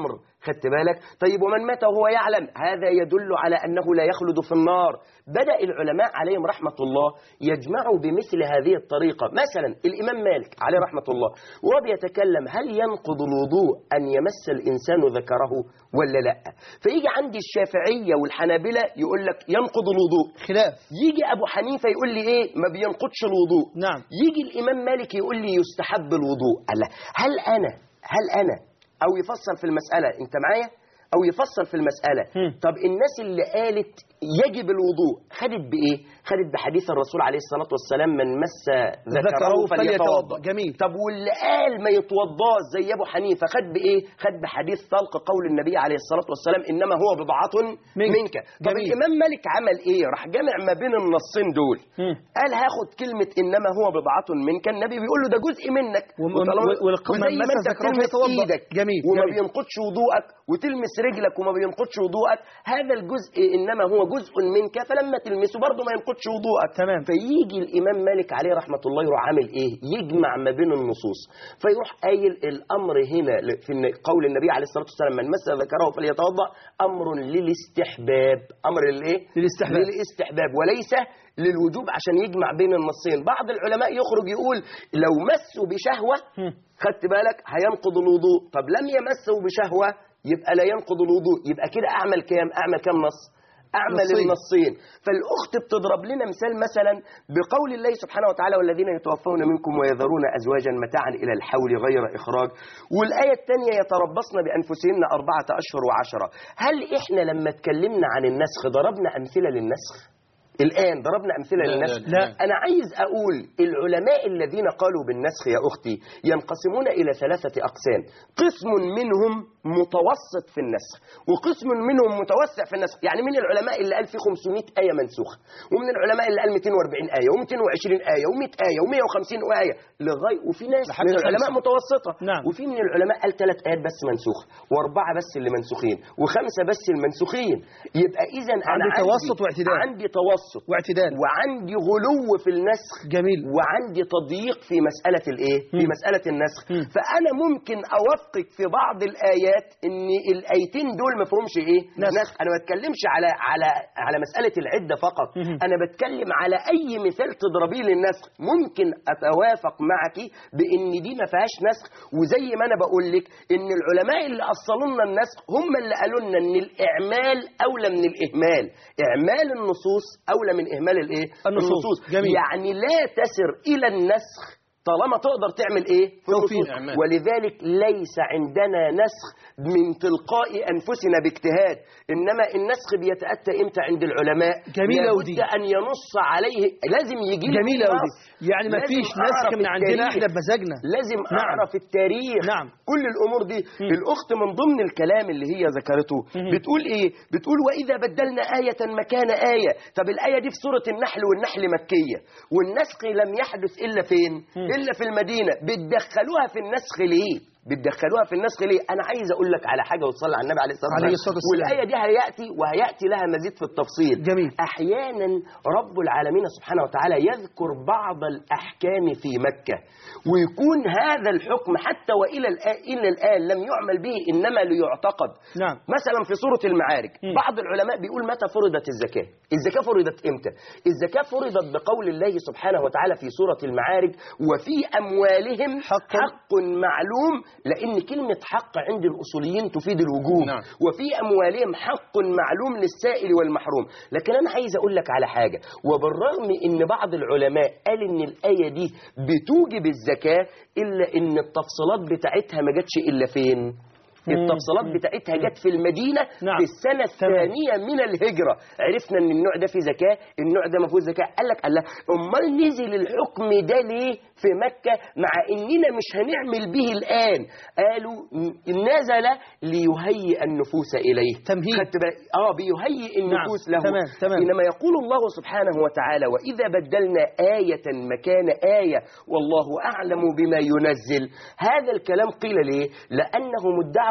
خدت بالك طيب ومن مات وهو يعلم هذا يدل على أنه لا يخلد في النار بدأ العلماء عليهم رحمة الله يجمعوا بمثل هذه الطريقة مثلا الإمام مالك عليه رحمة الله وهو بيتكلم هل ينقض الوضوء أن يمس الإنسان ذكره ولا لا فيجي عندي الشافعية والحنابلة يقول لك ينقض الوضوء خلاف يجي أبو حنيفة يقول لي إيه ما بينقضش الوضوء نعم يجي الإمام مالك يقول لي يستحب الوضوء الله هل أنا هل أنا أو يفصل في المسألة أنت معايا أو يفصل في المسألة هم. طب الناس اللي قالت يجب الوضوء خدت بإيه خدت بحديث الرسول عليه الصلاة والسلام من مس ذكره فليتوضأ جميل طب واللي قال ما يتوضاش زي ابو حنيفه خد بايه خد بحديث طلق قول النبي عليه الصلاه والسلام انما هو بضعه منك. منك طب جميل. الامام مالك عمل ايه راح جمع ما بين النصين دول مم. قال هاخد كلمه انما هو بضعه منك النبي بيقول له ده جزء منك وم- وطالما- والق- من وزي ما مس انت ذكره بتلمس فليتوضأ. ايدك جميل، وما جميل. بينقضش وضوءك وتلمس رجلك وما بينقضش وضوءك هذا الجزء انما هو جزء منك فلما تلمسه برضه ما ينقضش وضوءك تمام. فيجي الامام مالك عليه رحمه الله يروح عامل ايه يجمع ما بين النصوص فيروح قايل الامر هنا ل- في الن- قول النبي عليه الصلاه والسلام من مس ذكره فليتوضا امر للاستحباب امر للايه للاستحباب. للاستحباب وليس للوجوب عشان يجمع بين النصين بعض العلماء يخرج يقول لو مسوا بشهوه هم. خدت بالك هينقض الوضوء طب لم يمسه بشهوه يبقى لا ينقض الوضوء يبقى كده اعمل كام اعمل كام نص اعمل نصين. النصين فالاخت بتضرب لنا مثال مثلا بقول الله سبحانه وتعالى والذين يتوفون منكم ويذرون ازواجا متاعا الى الحول غير اخراج والايه الثانيه يتربصن بانفسهن اربعه اشهر وعشره هل احنا لما اتكلمنا عن النسخ ضربنا امثله للنسخ الآن ضربنا أمثلة لا، لا، للنسخ لا. أنا عايز أقول العلماء الذين قالوا بالنسخ يا أختي ينقسمون إلى ثلاثة أقسام قسم منهم متوسط في النسخ وقسم منهم متوسع في النسخ يعني من العلماء اللي قال في 500 آية منسوخة ومن العلماء اللي قال 240 آية و220 آية و100 آية و150 آية لغاية وفي ناس لحد من العلماء خمسة. متوسطة نعم. وفي من العلماء قال ثلاث آيات بس منسوخة وأربعة بس اللي منسوخين وخمسة بس المنسوخين يبقى إذا أنا عندي توسط واعتدال. عندي توسط واعتدال وعندي غلو في النسخ جميل وعندي تضييق في مسألة الإيه؟ في مم. مسألة النسخ مم. فأنا ممكن أوفقك في بعض الآيات إن الآيتين دول ما فيهمش إيه؟ نسخ. أنا ما بتكلمش على على على مسألة العدة فقط مم. أنا بتكلم على أي مثال تضربيه للنسخ ممكن أتوافق معك بإن دي ما فيهاش نسخ وزي ما أنا بقول لك إن العلماء اللي أصلوا لنا النسخ هم اللي قالوا لنا إن الإعمال أولى من الإهمال إعمال النصوص أولى من إهمال الإيه؟ النصوص. جميل. يعني لا تسر إلى النسخ طالما تقدر تعمل ايه في توفيق. النصوص إعمال. ولذلك ليس عندنا نسخ من تلقاء انفسنا باجتهاد انما النسخ بيتاتى امتى عند العلماء جميلة لابد ودي. ان ينص عليه لازم يجي لي جميلة نص. أوي يعني ما لازم فيش أعرف نسخ من عندنا التاريخ. احنا بمزاجنا لازم نعم. اعرف التاريخ نعم. كل الامور دي مم. الاخت من ضمن الكلام اللي هي ذكرته مم. بتقول ايه بتقول واذا بدلنا ايه مكان ايه طب الايه دي في سوره النحل والنحل مكيه والنسخ لم يحدث الا فين مم. الا في المدينه بتدخلوها في النسخ ليه بتدخلوها في النسخ ليه انا عايز اقول لك على حاجه وتصلي على النبي عليه الصلاه عليه والسلام الصلاة والسلام. والايه دي هياتي وهياتي لها مزيد في التفصيل جميل. احيانا رب العالمين سبحانه وتعالى يذكر بعض الاحكام في مكه ويكون هذا الحكم حتى والى الان الى الان لم يعمل به انما ليعتقد نعم مثلا في سوره المعارج مم. بعض العلماء بيقول متى فرضت الزكاه الزكاه فرضت امتى الزكاه فرضت بقول الله سبحانه وتعالى في سوره المعارج وفي اموالهم حق. حق معلوم لان كلمه حق عند الاصوليين تفيد الوجوب نعم. وفي اموالهم حق معلوم للسائل والمحروم لكن انا عايز اقول لك على حاجه وبالرغم ان بعض العلماء قال ان الايه دي بتوجب الزكاه الا ان التفصيلات بتاعتها ما جاتش الا فين التفصيلات بتاعتها جت في المدينة نعم. في السنة الثانية من الهجرة عرفنا ان النوع ده فيه زكاة النوع ده ما فيهوش زكاة قال لك الله امال نزل الحكم ده ليه في مكة مع اننا مش هنعمل به الان قالوا م- نزل ليهيئ النفوس اليه تمهيد. خدت بالك؟ اه بيهيئ النفوس له تمام، تمام. حينما يقول الله سبحانه وتعالى واذا بدلنا آية مكان آية والله اعلم بما ينزل هذا الكلام قيل ليه لانهم ادعوا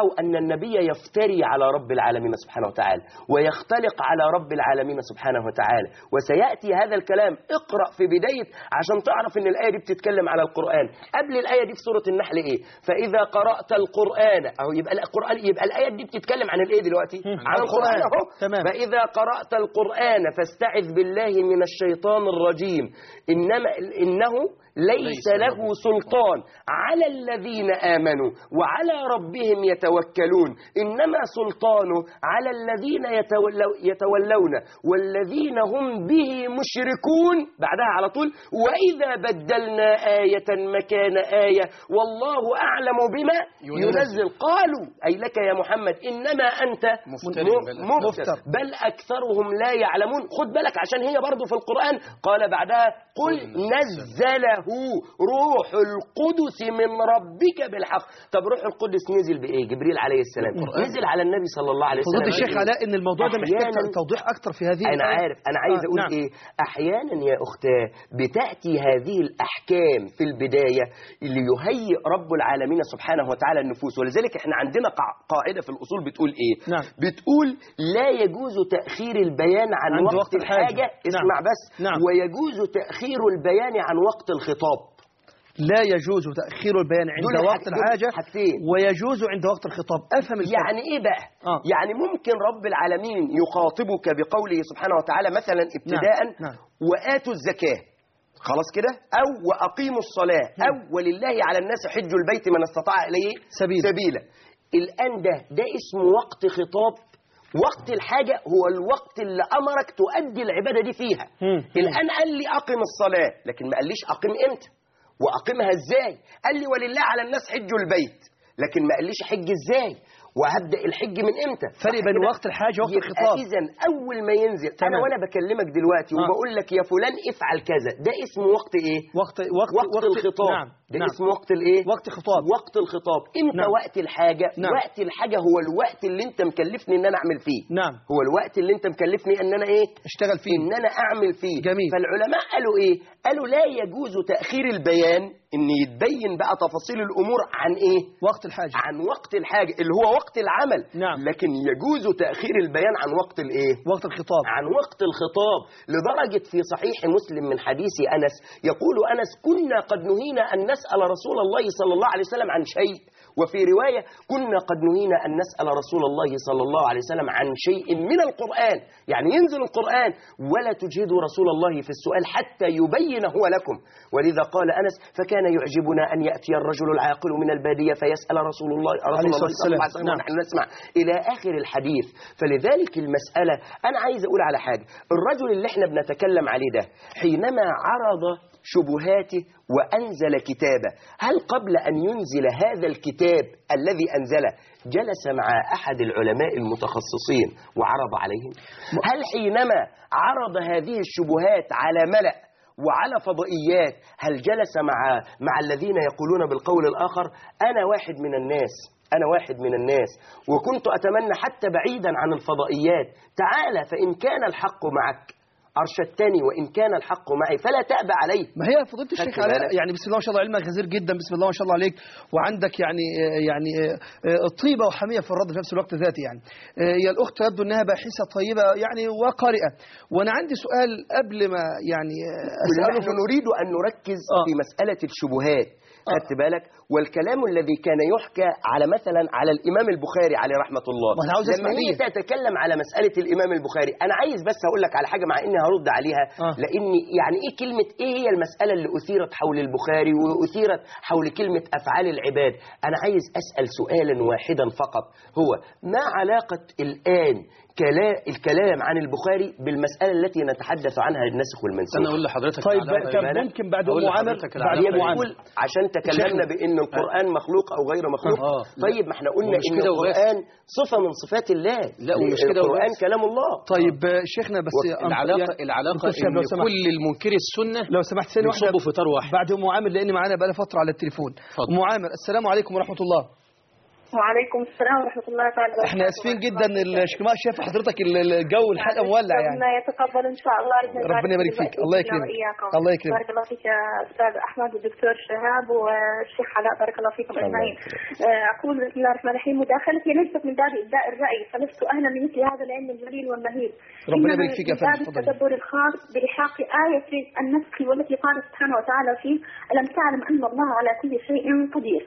رأوا أن النبي يفتري على رب العالمين سبحانه وتعالى ويختلق على رب العالمين سبحانه وتعالى وسيأتي هذا الكلام اقرأ في بداية عشان تعرف أن الآية دي بتتكلم على القرآن قبل الآية دي في سورة النحل إيه فإذا قرأت القرآن أو يبقى القرآن يبقى الآية دي بتتكلم عن الإيه دلوقتي عن القرآن أهو تمام. فإذا قرأت القرآن فاستعذ بالله من الشيطان الرجيم إنما إنه ليس ليس له له سلطان على الذين آمنوا وعلى ربهم يتوكلون إنما سلطانه على الذين يتولو يتولون والذين هم به مشركون بعدها على طول وإذا بدلنا آية مكان آية والله أعلم بما ينزل. ينزل قالوا أي لك يا محمد إنما أنت مفتر م- بل- مفتر مفتر. بل أكثرهم لا يعلمون خد بالك عشان هي برضو في القرآن قال بعدها قل قل نزله روح القدس من ربك بالحق طب روح القدس نزل بإيه جبريل عليه السلام نزل على النبي صلى الله عليه وسلم فضيلة الشيخ علاء ان الموضوع ده محتاج أحياناً- توضيح اكتر في هذه أنا الآية. عارف أنا عايز آه، أقول نعم. إيه أحيانا يا أختاه بتأتي هذه الأحكام في البداية ليهيئ رب العالمين سبحانه وتعالى النفوس ولذلك إحنا عندنا قاع- قاعدة في الأصول بتقول إيه نعم. بتقول لا يجوز تأخير البيان عن عند وقت, وقت الحاجة. الحاجة نعم. اسمع بس نعم. ويجوز تأخير البيان عن وقت الخطاب لا يجوز تأخير البيان عند دول وقت حاج- دول الحاجة حاجتين. ويجوز عند وقت الخطاب أفهم الفرق يعني ايه بقى آه. يعني ممكن رب العالمين يخاطبك بقوله سبحانه وتعالى مثلا ابتداء نعم. واتوا الزكاه خلاص كده او واقيموا الصلاه او ولله على الناس حج البيت من استطاع اليه سبيلا. سبيلا الان ده ده اسمه وقت خطاب وقت الحاجة هو الوقت اللي أمرك تؤدي العبادة دي فيها مم. الآن قال لي أقم الصلاة لكن ما قاليش أقم إمتى وأقمها إزاي قال لي ولله على الناس حج البيت لكن ما قاليش حج إزاي وهبدأ الحج من إمتى فرق صح بين كده؟ وقت الحاجة ووقت يبقى الخطاب. إذا أول ما ينزل أنا تمام. وأنا بكلمك دلوقتي آه. وبقول لك يا فلان افعل كذا ده اسمه وقت إيه وقت وقت, وقت, الخطاب نعم ده نعم اسمه وقت الايه وقت خطاب وقت الخطاب امتى نعم. وقت الحاجه نعم. وقت الحاجه هو الوقت اللي انت مكلفني ان انا اعمل فيه نعم هو الوقت اللي انت مكلفني ان انا ايه اشتغل فيه ان انا اعمل فيه جميل. فالعلماء قالوا ايه قالوا لا يجوز تاخير البيان ان يتبين بقى تفاصيل الامور عن ايه وقت الحاجة عن وقت الحاجه اللي هو وقت العمل نعم. لكن يجوز تاخير البيان عن وقت الايه وقت الخطاب عن وقت الخطاب لدرجة في صحيح مسلم من حديث أنس يقول أنس كنا قد نهينا أن نسأل رسول الله صلى الله عليه وسلم عن شيء وفي رواية كنا قد نهينا أن نسأل رسول الله صلى الله عليه وسلم عن شيء من القرآن يعني ينزل القرآن ولا تجهدوا رسول الله في السؤال حتى يبين هو لكم ولذا قال أنس فكان يعجبنا أن يأتي الرجل العاقل من البادية فيسأل رسول الله رسول الصلاة الله صلى الله عليه والسلام. وسلم نعم. ونحن نسمع إلى آخر الحديث فلذلك المسألة أنا عايز أقول على حاجة الرجل اللي احنا بنتكلم عليه ده حينما عرض شبهاته وأنزل كتابه هل قبل أن ينزل هذا الكتاب الذي أنزله جلس مع أحد العلماء المتخصصين وعرض عليهم هل حينما عرض هذه الشبهات على ملأ وعلى فضائيات هل جلس مع مع الذين يقولون بالقول الآخر أنا واحد من الناس أنا واحد من الناس وكنت أتمنى حتى بعيدا عن الفضائيات تعال فإن كان الحق معك أرشدتني وإن كان الحق معي فلا تأبى عليه ما هي فضيلة الشيخ خدت علاء بالك؟ يعني بسم الله ما شاء الله علمك غزير جدا بسم الله ما شاء الله عليك وعندك يعني يعني طيبة وحمية في الرد في نفس الوقت ذاتي يعني هي الأخت يبدو أنها باحثة طيبة يعني وقارئة وأنا عندي سؤال قبل ما يعني أسأله نحن نريد أن نركز آه. في مسألة الشبهات خدت بالك والكلام الذي كان يحكى على مثلا على الإمام البخاري عليه رحمة الله ما أنا عاوز لما أسمع هي دي. تتكلم على مسألة الإمام البخاري أنا عايز بس أقول لك على حاجة مع إني هرد عليها آه. لأني يعني إيه كلمة إيه هي المسألة اللي أثيرت حول البخاري وأثيرت حول كلمة أفعال العباد أنا عايز أسأل سؤالا واحدا فقط هو ما علاقة الآن كلا- الكلام عن البخاري بالمسألة التي نتحدث عنها النسخ والمنسوخ انا اقول لحضرتك طيب العلاقة طب إيه؟ ممكن بعد أقول أم عامر لحضرتك بعد العلاقة أم إيه؟ عامر بيقول عشان تكلمنا شيخنا. بان القران مخلوق او غير مخلوق آه. طيب ما احنا قلنا ومش ان كده وبس. القران صفه من صفات الله لا، ومش كده القران وبس. كلام الله طيب شيخنا بس العلاقة يعني- العلاقة دكتور شهاب ان لو سمحت. كل المنكر السنة لو سمحت ثانية واحدة يصبوا في طار واحد بعد أم عامر لأن معانا بقى فترة على التليفون اتفضل. أم عامر السلام عليكم ورحمة الله وعليكم السلام ورحمة الله تعالى وبركاته احنا اسفين جدا الشكماء شايف حضرتك ال- ال- الجو الحلقه مولع يعني ربنا يتقبل ان شاء الله ربنا يبارك فيك. الله يكرمك. وإياكم. الله يكرمك. بارك الله فيك يا استاذ احمد والدكتور شهاب والشيخ علاء بارك الله فيكم الله اجمعين يكرمك. آه، اقول بسم الله الرحمن الرحيم مداخلتي ليست من باب ابداء الراي فلست اهلا بمثل هذا العلم الجليل والمهيب ربنا إنما يبارك فيك يا من باب فندم. اتفضلي. التدبر الخاص بلحاق آية النسخ والتي قال سبحانه وتعالى فيه ألم تعلم أن الله على كل شيء قدير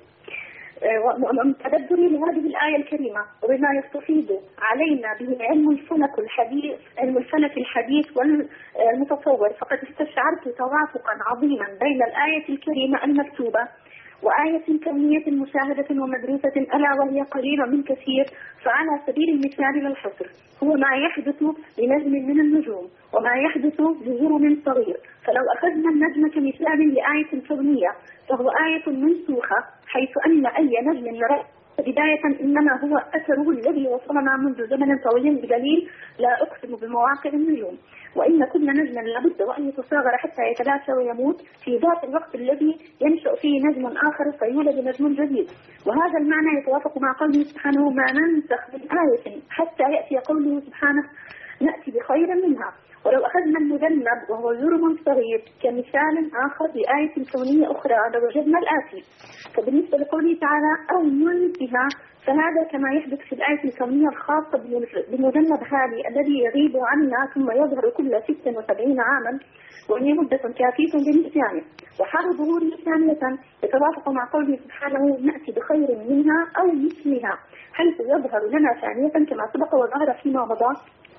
ومن تدبري لهذه الآية الكريمة وبما يستفيد علينا به علم الفلك الحديث علم الفلك الحديث والمتصور فقد استشعرت توافقا عظيما بين الآية الكريمة المكتوبة وآية كونية مشاهدة ومدروسة ألا وهي قريبة من كثير فعلى سبيل المثال للحصر هو ما يحدث لنجم من النجوم وما يحدث لجرم صغير فلو أخذنا النجم كمثال لآية كونية فهو آية منسوخة حيث أن أي نجم نراه بداية إنما هو أثره الذي وصلنا منذ زمن طويل بدليل لا أقسم بمواقع النجوم وإن كل نجم لابد وأن يتصاغر حتى يتلاشى ويموت في ذات الوقت الذي ينشأ فيه نجم آخر فيولد نجم جديد وهذا المعنى يتوافق مع قوله سبحانه ما ننسخ من آية حتى يأتي قوله سبحانه نأتي بخير منها ولو أخذنا المذنب وهو جرم صغير كمثال آخر لآية كونية أخرى لوجدنا الآتي فبالنسبة لقوله تعالى أو ننسها فهذا كما يحدث في الآية الكونية الخاصة بمذنب هذه الذي يغيب عنا ثم يظهر كل 76 عاما وهي مدة كافية للنسيان وحال ظهوره ثانية يتوافق مع قوله سبحانه نأتي بخير منها أو مثلها حيث يظهر لنا ثانية كما سبق وظهر فيما مضى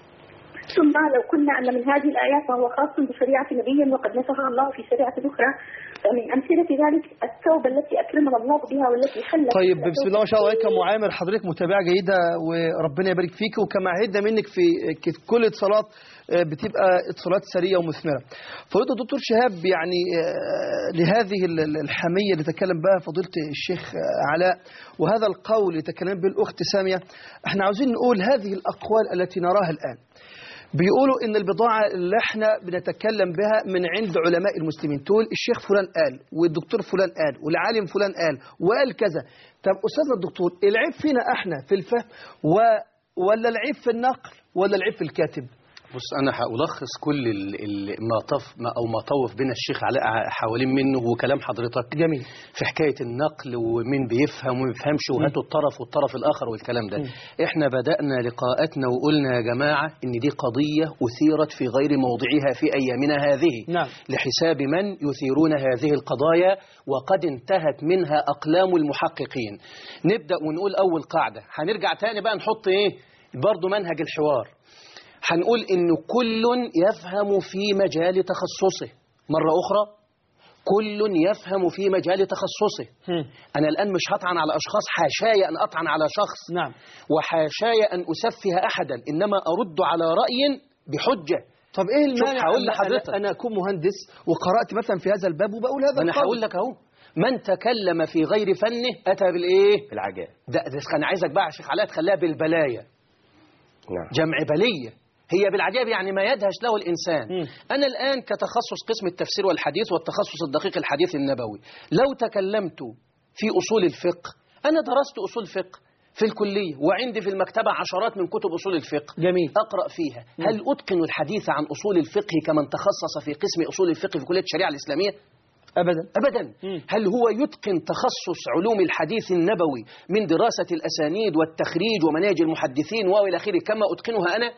ثم لو قلنا أن من هذه الآيات فهو خاص بشريعة نبي وقد نسخها الله في شريعة أخرى فمن أمثلة ذلك التوبة التي أكرمنا الله بها والتي حلت طيب بسم الله ما شاء الله عليك يا أم عامر حضرتك متابعة جيدة وربنا يبارك فيك وكما عهدنا منك في ك- كل اتصالات آه، بتبقى اتصالات سرية ومثمرة فضيلة الدكتور شهاب يعني آه، لهذه ال- ال- الحمية اللي تكلم بها فضيلة الشيخ آه، علاء وهذا القول اللي تكلم به الأخت سامية احنا عاوزين نقول هذه الأقوال التي نراها الآن بيقولوا ان البضاعه اللي احنا بنتكلم بها من عند علماء المسلمين تقول الشيخ فلان قال والدكتور فلان قال والعالم فلان قال وقال كذا طب استاذنا الدكتور العيب فينا احنا في الفهم و ولا العيب في النقل ولا العيب في الكاتب بص انا هألخص كل ال- ال- ما طف ما او ما طوف بين الشيخ علاء ع- حوالين منه وكلام حضرتك جميل في حكايه النقل ومين بيفهم ومين بيفهمش وهاتوا الطرف والطرف الاخر والكلام ده احنا بدانا لقاءاتنا وقلنا يا جماعه ان دي قضيه اثيرت في غير موضعها في ايامنا هذه نعم. لحساب من يثيرون هذه القضايا وقد انتهت منها اقلام المحققين نبدا ونقول اول قاعده هنرجع تاني بقى نحط ايه برضو منهج الحوار هنقول إنه كل يفهم في مجال تخصصه مرة أخرى كل يفهم في مجال تخصصه أنا الآن مش هطعن على أشخاص حاشاي أن أطعن على شخص نعم وحاشاي أن أسفه أحدا إنما أرد على رأي بحجة طب ايه شوف المانع هقول أن- لحضرتك. أنا- انا اكون مهندس وقرات مثلا في هذا الباب وبقول هذا أنا القول. هقول لك أهو من تكلم في غير فنه أتى بالإيه العجائب ده, ده أنا عايزك بقى يا شيخ علاء تخليها بالبلايا نعم جمع بلية هي بالعجائب يعني ما يدهش له الإنسان مم. أنا الآن كتخصص قسم التفسير والحديث والتخصص الدقيق الحديث النبوي لو تكلمت في أصول الفقه أنا درست أصول فقه في الكلية وعندي في المكتبة عشرات من كتب أصول الفقه جميل أقرأ فيها هل أتقن الحديث عن أصول الفقه كمن تخصص في قسم أصول الفقه في كلية الشريعة الإسلامية ابدا أبدا مم. هل هو يتقن تخصص علوم الحديث النبوي من دراسة الأسانيد والتخريج ومناهج المحدثين وإلى آخره كما أتقنها أنا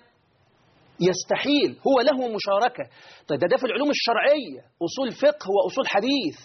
يستحيل هو له مشاركة طيب ده, ده في العلوم الشرعية أصول فقه وأصول حديث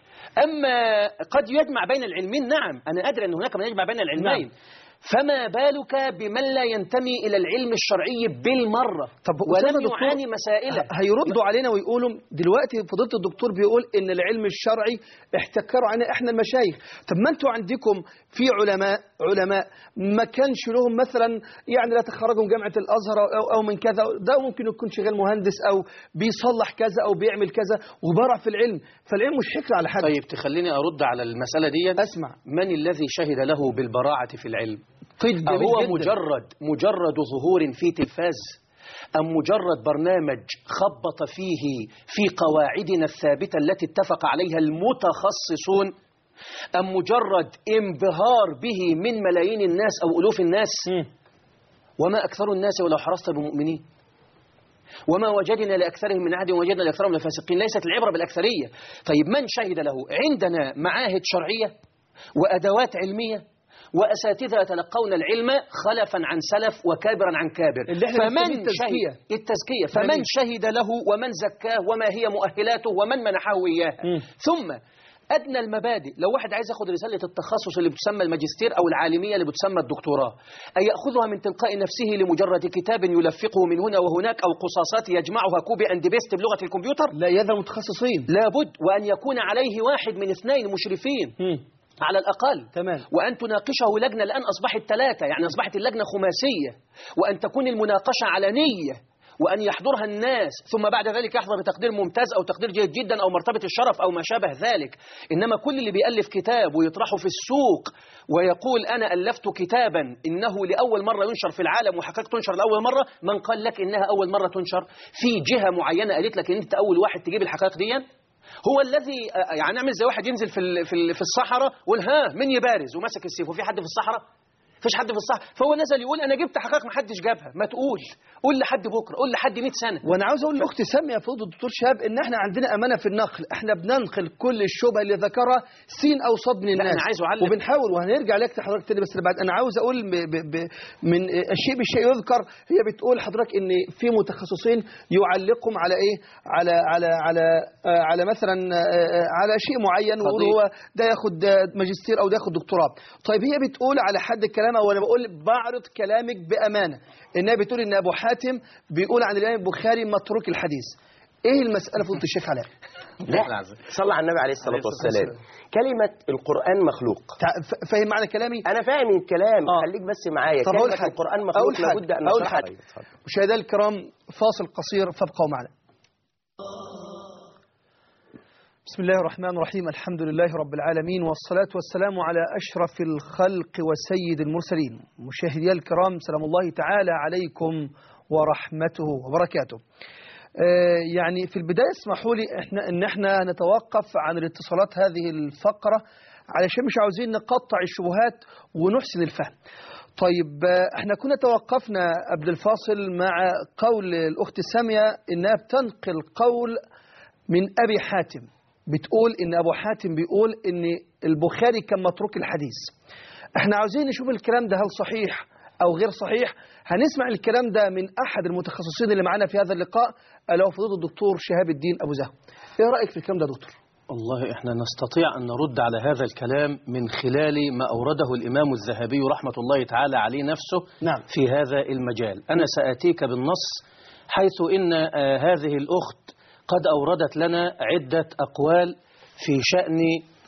أما قد يجمع بين العلمين نعم أنا أدري أن هناك من يجمع بين العلمين نعم. فما بالك بمن لا ينتمي إلى العلم الشرعي بالمرة طب ولم أستاذنا دكتور، يعاني مسائله ه- هيردوا علينا ويقولوا دلوقتي فضيله الدكتور بيقول ان العلم الشرعي احتكروا علينا احنا المشايخ طب ما انتوا عندكم في علماء علماء ما كانش لهم مثلا يعني لا تخرجوا من جامعه الازهر او او من كذا ده ممكن يكون شغال مهندس او بيصلح كذا او بيعمل كذا وبرع في العلم فالعلم مش حكر على حد طيب تخليني أرد على المسألة دي اسمع من الذي شهد له بالبراعة في العلم قيد جميل أهو جداً. مجرد مجرد ظهور في تلفاز أم مجرد برنامج خبط فيه في قواعدنا الثابتة التي اتفق عليها المتخصصون أم مجرد انبهار به من ملايين الناس أو ألوف الناس وما أكثر الناس ولو حرصت بمؤمنين وما وجدنا لأكثرهم من عهد وجدنا لأكثرهم لفاسقين ليست العبرة بالأكثرية طيب من شهد له عندنا معاهد شرعية وأدوات علمية وأساتذة يتلقون العلم خلفا عن سلف وكابرا عن كابر اللي احنا فمن بنسميه التزكية. شهد التزكية فمن جميل. شهد له ومن زكاه وما هي مؤهلاته ومن منحه إياها مم. ثم أدنى المبادئ لو واحد عايز ياخد رسالة التخصص اللي بتسمى الماجستير أو العالمية اللي بتسمى الدكتوراه أن يأخذها من تلقاء نفسه لمجرد كتاب يلفقه من هنا وهناك أو قصاصات يجمعها كوبي أند بيست بلغة الكمبيوتر لا يذا متخصصين لابد وأن يكون عليه واحد من اثنين مشرفين على الأقل تمام وأن تناقشه لجنة الآن أصبحت ثلاثة يعني أصبحت اللجنة خماسية وأن تكون المناقشة علنية وأن يحضرها الناس ثم بعد ذلك يحضر بتقدير ممتاز أو تقدير جيد جدا أو مرتبة الشرف أو ما شابه ذلك إنما كل اللي بيألف كتاب ويطرحه في السوق ويقول أنا ألفت كتابا إنه لأول مرة ينشر في العالم وحقيقة تنشر لأول مرة من قال لك إنها أول مرة تنشر في جهة معينة قالت لك إن أنت أول واحد تجيب الحقائق دي هو الذي آه، يعني نعمل زي واحد ينزل في ال- في ال- في الصحراء ويقول ها من يبارز وماسك السيف وفي حد في الصحراء فيش حد في الصحراء فهو نزل يقول انا جبت حقائق ما حدش جابها ما تقول قول لحد بكره قول لحد 100 سنه وانا عاوز اقول لاختي ساميه يا فضل الدكتور شهاب ان احنا عندنا امانه في النقل احنا بننقل كل الشبهه اللي ذكرها سين او صاد من لا، الناس أنا عايز أعلق. وبنحاول وهنرجع لك حضرتك تاني بس بعد انا عاوز اقول ب ب ب من الشيء بالشيء يذكر هي بتقول حضرتك ان في متخصصين يعلقهم على ايه على على على آه، على مثلا آه، آه، على شيء معين ويقول قضية. هو ده ياخد آه، ماجستير او ده ياخد دكتوراه طيب هي بتقول على حد كلامها وانا بقول بعرض كلامك بامانه انها بتقول ان ابو حاتم بيقول عن الامام البخاري متروك الحديث ايه المساله فضيله الشيخ علاء لا صلى على النبي عليه الصلاة عليه الصلاة والسلام كلمة القرآن مخلوق تع- ف- فاهم معنى كلامي أنا فاهم الكلام آه. خليك بس معايا طب أقول كلمة حاجة. القرآن أقول مخلوق حاجة. لابد أن أقول نشرحها حاجة. مشاهدينا الكرام فاصل قصير فابقوا معنا بسم الله الرحمن الرحيم الحمد لله رب العالمين والصلاة والسلام على أشرف الخلق وسيد المرسلين مشاهدي الكرام سلام الله تعالى عليكم ورحمته وبركاته آه، يعني في البداية اسمحوا لي احنا ان احنا نتوقف عن الاتصالات هذه الفقرة علشان مش عاوزين نقطع الشبهات ونحسن الفهم طيب آه، احنا كنا توقفنا قبل الفاصل مع قول الأخت سامية إنها بتنقل قول من أبي حاتم بتقول إن أبو حاتم بيقول إن البخاري كان متروك الحديث احنا عاوزين نشوف الكلام ده هل صحيح أو غير صحيح هنسمع الكلام ده من أحد المتخصصين اللي معانا في هذا اللقاء ألا هو فضيلة الدكتور شهاب الدين أبو زهو إيه رأيك في الكلام ده يا دكتور؟ والله احنا نستطيع أن نرد على هذا الكلام من خلال ما أورده الإمام الذهبي رحمة الله تعالى عليه نفسه نعم. في هذا المجال أنا سأتيك بالنص حيث إن آه، هذه الأخت قد أوردت لنا عدة أقوال في شأن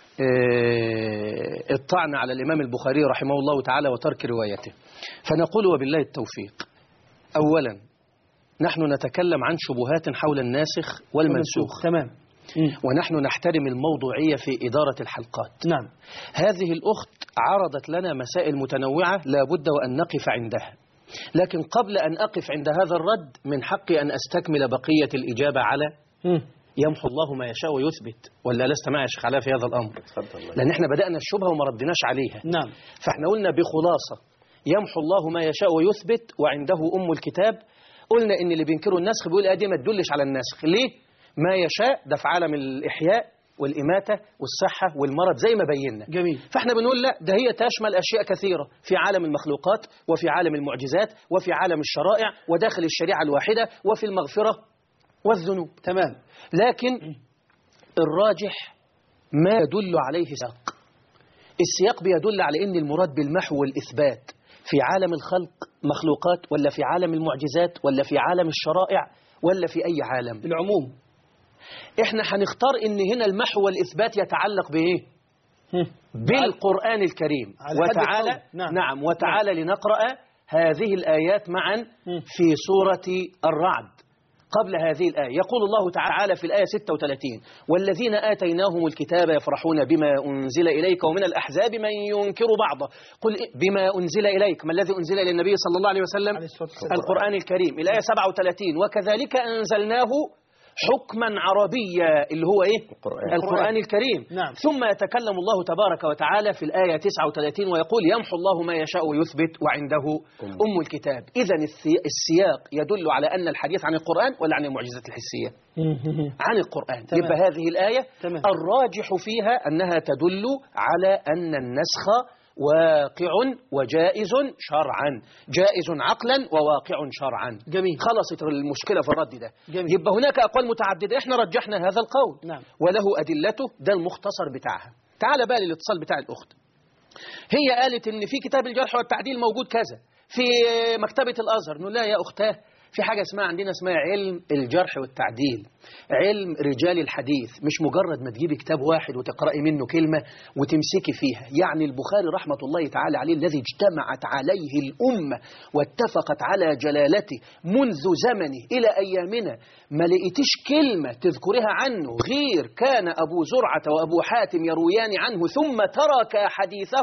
آه، الطعن على الإمام البخاري رحمه الله تعالى وترك روايته فنقول وبالله التوفيق أولا نحن نتكلم عن شبهات حول الناسخ والمنسوخ تمام ونحن نحترم الموضوعية في إدارة الحلقات نعم هذه الأخت عرضت لنا مسائل متنوعة لا بد وأن نقف عندها لكن قبل أن أقف عند هذا الرد من حقي أن أستكمل بقية الإجابة على مم. يمحو الله ما يشاء ويثبت ولا لست معي يا شيخ علاء في هذا الأمر اتفضل لأن احنا بدأنا الشبهة وما ردناش عليها نعم فاحنا قلنا بخلاصة يمحو الله ما يشاء ويثبت وعنده أم الكتاب قلنا إن اللي بينكروا النسخ بيقول آه دي ما تدلش على النسخ ليه؟ ما يشاء ده في عالم الإحياء والإماتة والصحة والمرض زي ما بينا جميل فاحنا بنقول لا ده هي تشمل أشياء كثيرة في عالم المخلوقات وفي عالم المعجزات وفي عالم الشرائع وداخل الشريعة الواحدة وفي المغفرة والذنوب تمام لكن الراجح ما يدل عليه سياق السياق بيدل على ان المراد بالمحو والإثبات في عالم الخلق مخلوقات ولا في عالم المعجزات ولا في عالم الشرائع ولا في أي عالم العموم احنا هنختار ان هنا المحو والإثبات يتعلق بإيه بالقرآن الكريم على حد وتعالى القول. نعم. نعم وتعالى لنقرأ هذه الآيات معا في سورة الرعد قبل هذه الآية يقول الله تعالى في الآية 36 والذين آتيناهم الكتاب يفرحون بما أنزل إليك ومن الأحزاب من ينكر بعضه قل إيه؟ بما أنزل إليك ما الذي أنزل إلى النبي صلى الله عليه وسلم عليه الصلاة والسلام. القرآن الكريم الآية 37 وكذلك أنزلناه حكما عربيا اللي هو إيه؟ القرآن. القرآن الكريم نعم. ثم يتكلم الله تبارك وتعالى في الآية 39 ويقول يمحو الله ما يشاء ويثبت وعنده أم الكتاب إذا السياق يدل على أن الحديث عن القرآن ولا عن المعجزات الحسية عن القرآن تمام. يبقى هذه الآية تمام. الراجح فيها أنها تدل على أن النسخ واقع وجائز شرعا جائز عقلا وواقع شرعا جميل. خلصت المشكلة في الرد ده جميل. يبقى هناك أقوال متعددة احنا رجحنا هذا القول نعم. وله أدلته ده المختصر بتاعها تعال بقى للاتصال بتاع الأخت هي قالت ان في كتاب الجرح والتعديل موجود كذا في مكتبة الأزهر نقول لها يا أختاه في حاجة اسمها عندنا اسمها علم الجرح والتعديل علم رجال الحديث مش مجرد ما تجيبي كتاب واحد وتقرأي منه كلمة وتمسكي فيها يعني البخاري رحمة الله تعالى عليه الذي اجتمعت عليه الأمة واتفقت على جلالته منذ زمنه إلى أيامنا ما لقيتيش كلمة تذكرها عنه غير كان أبو زرعة وأبو حاتم يرويان عنه ثم ترك حديثه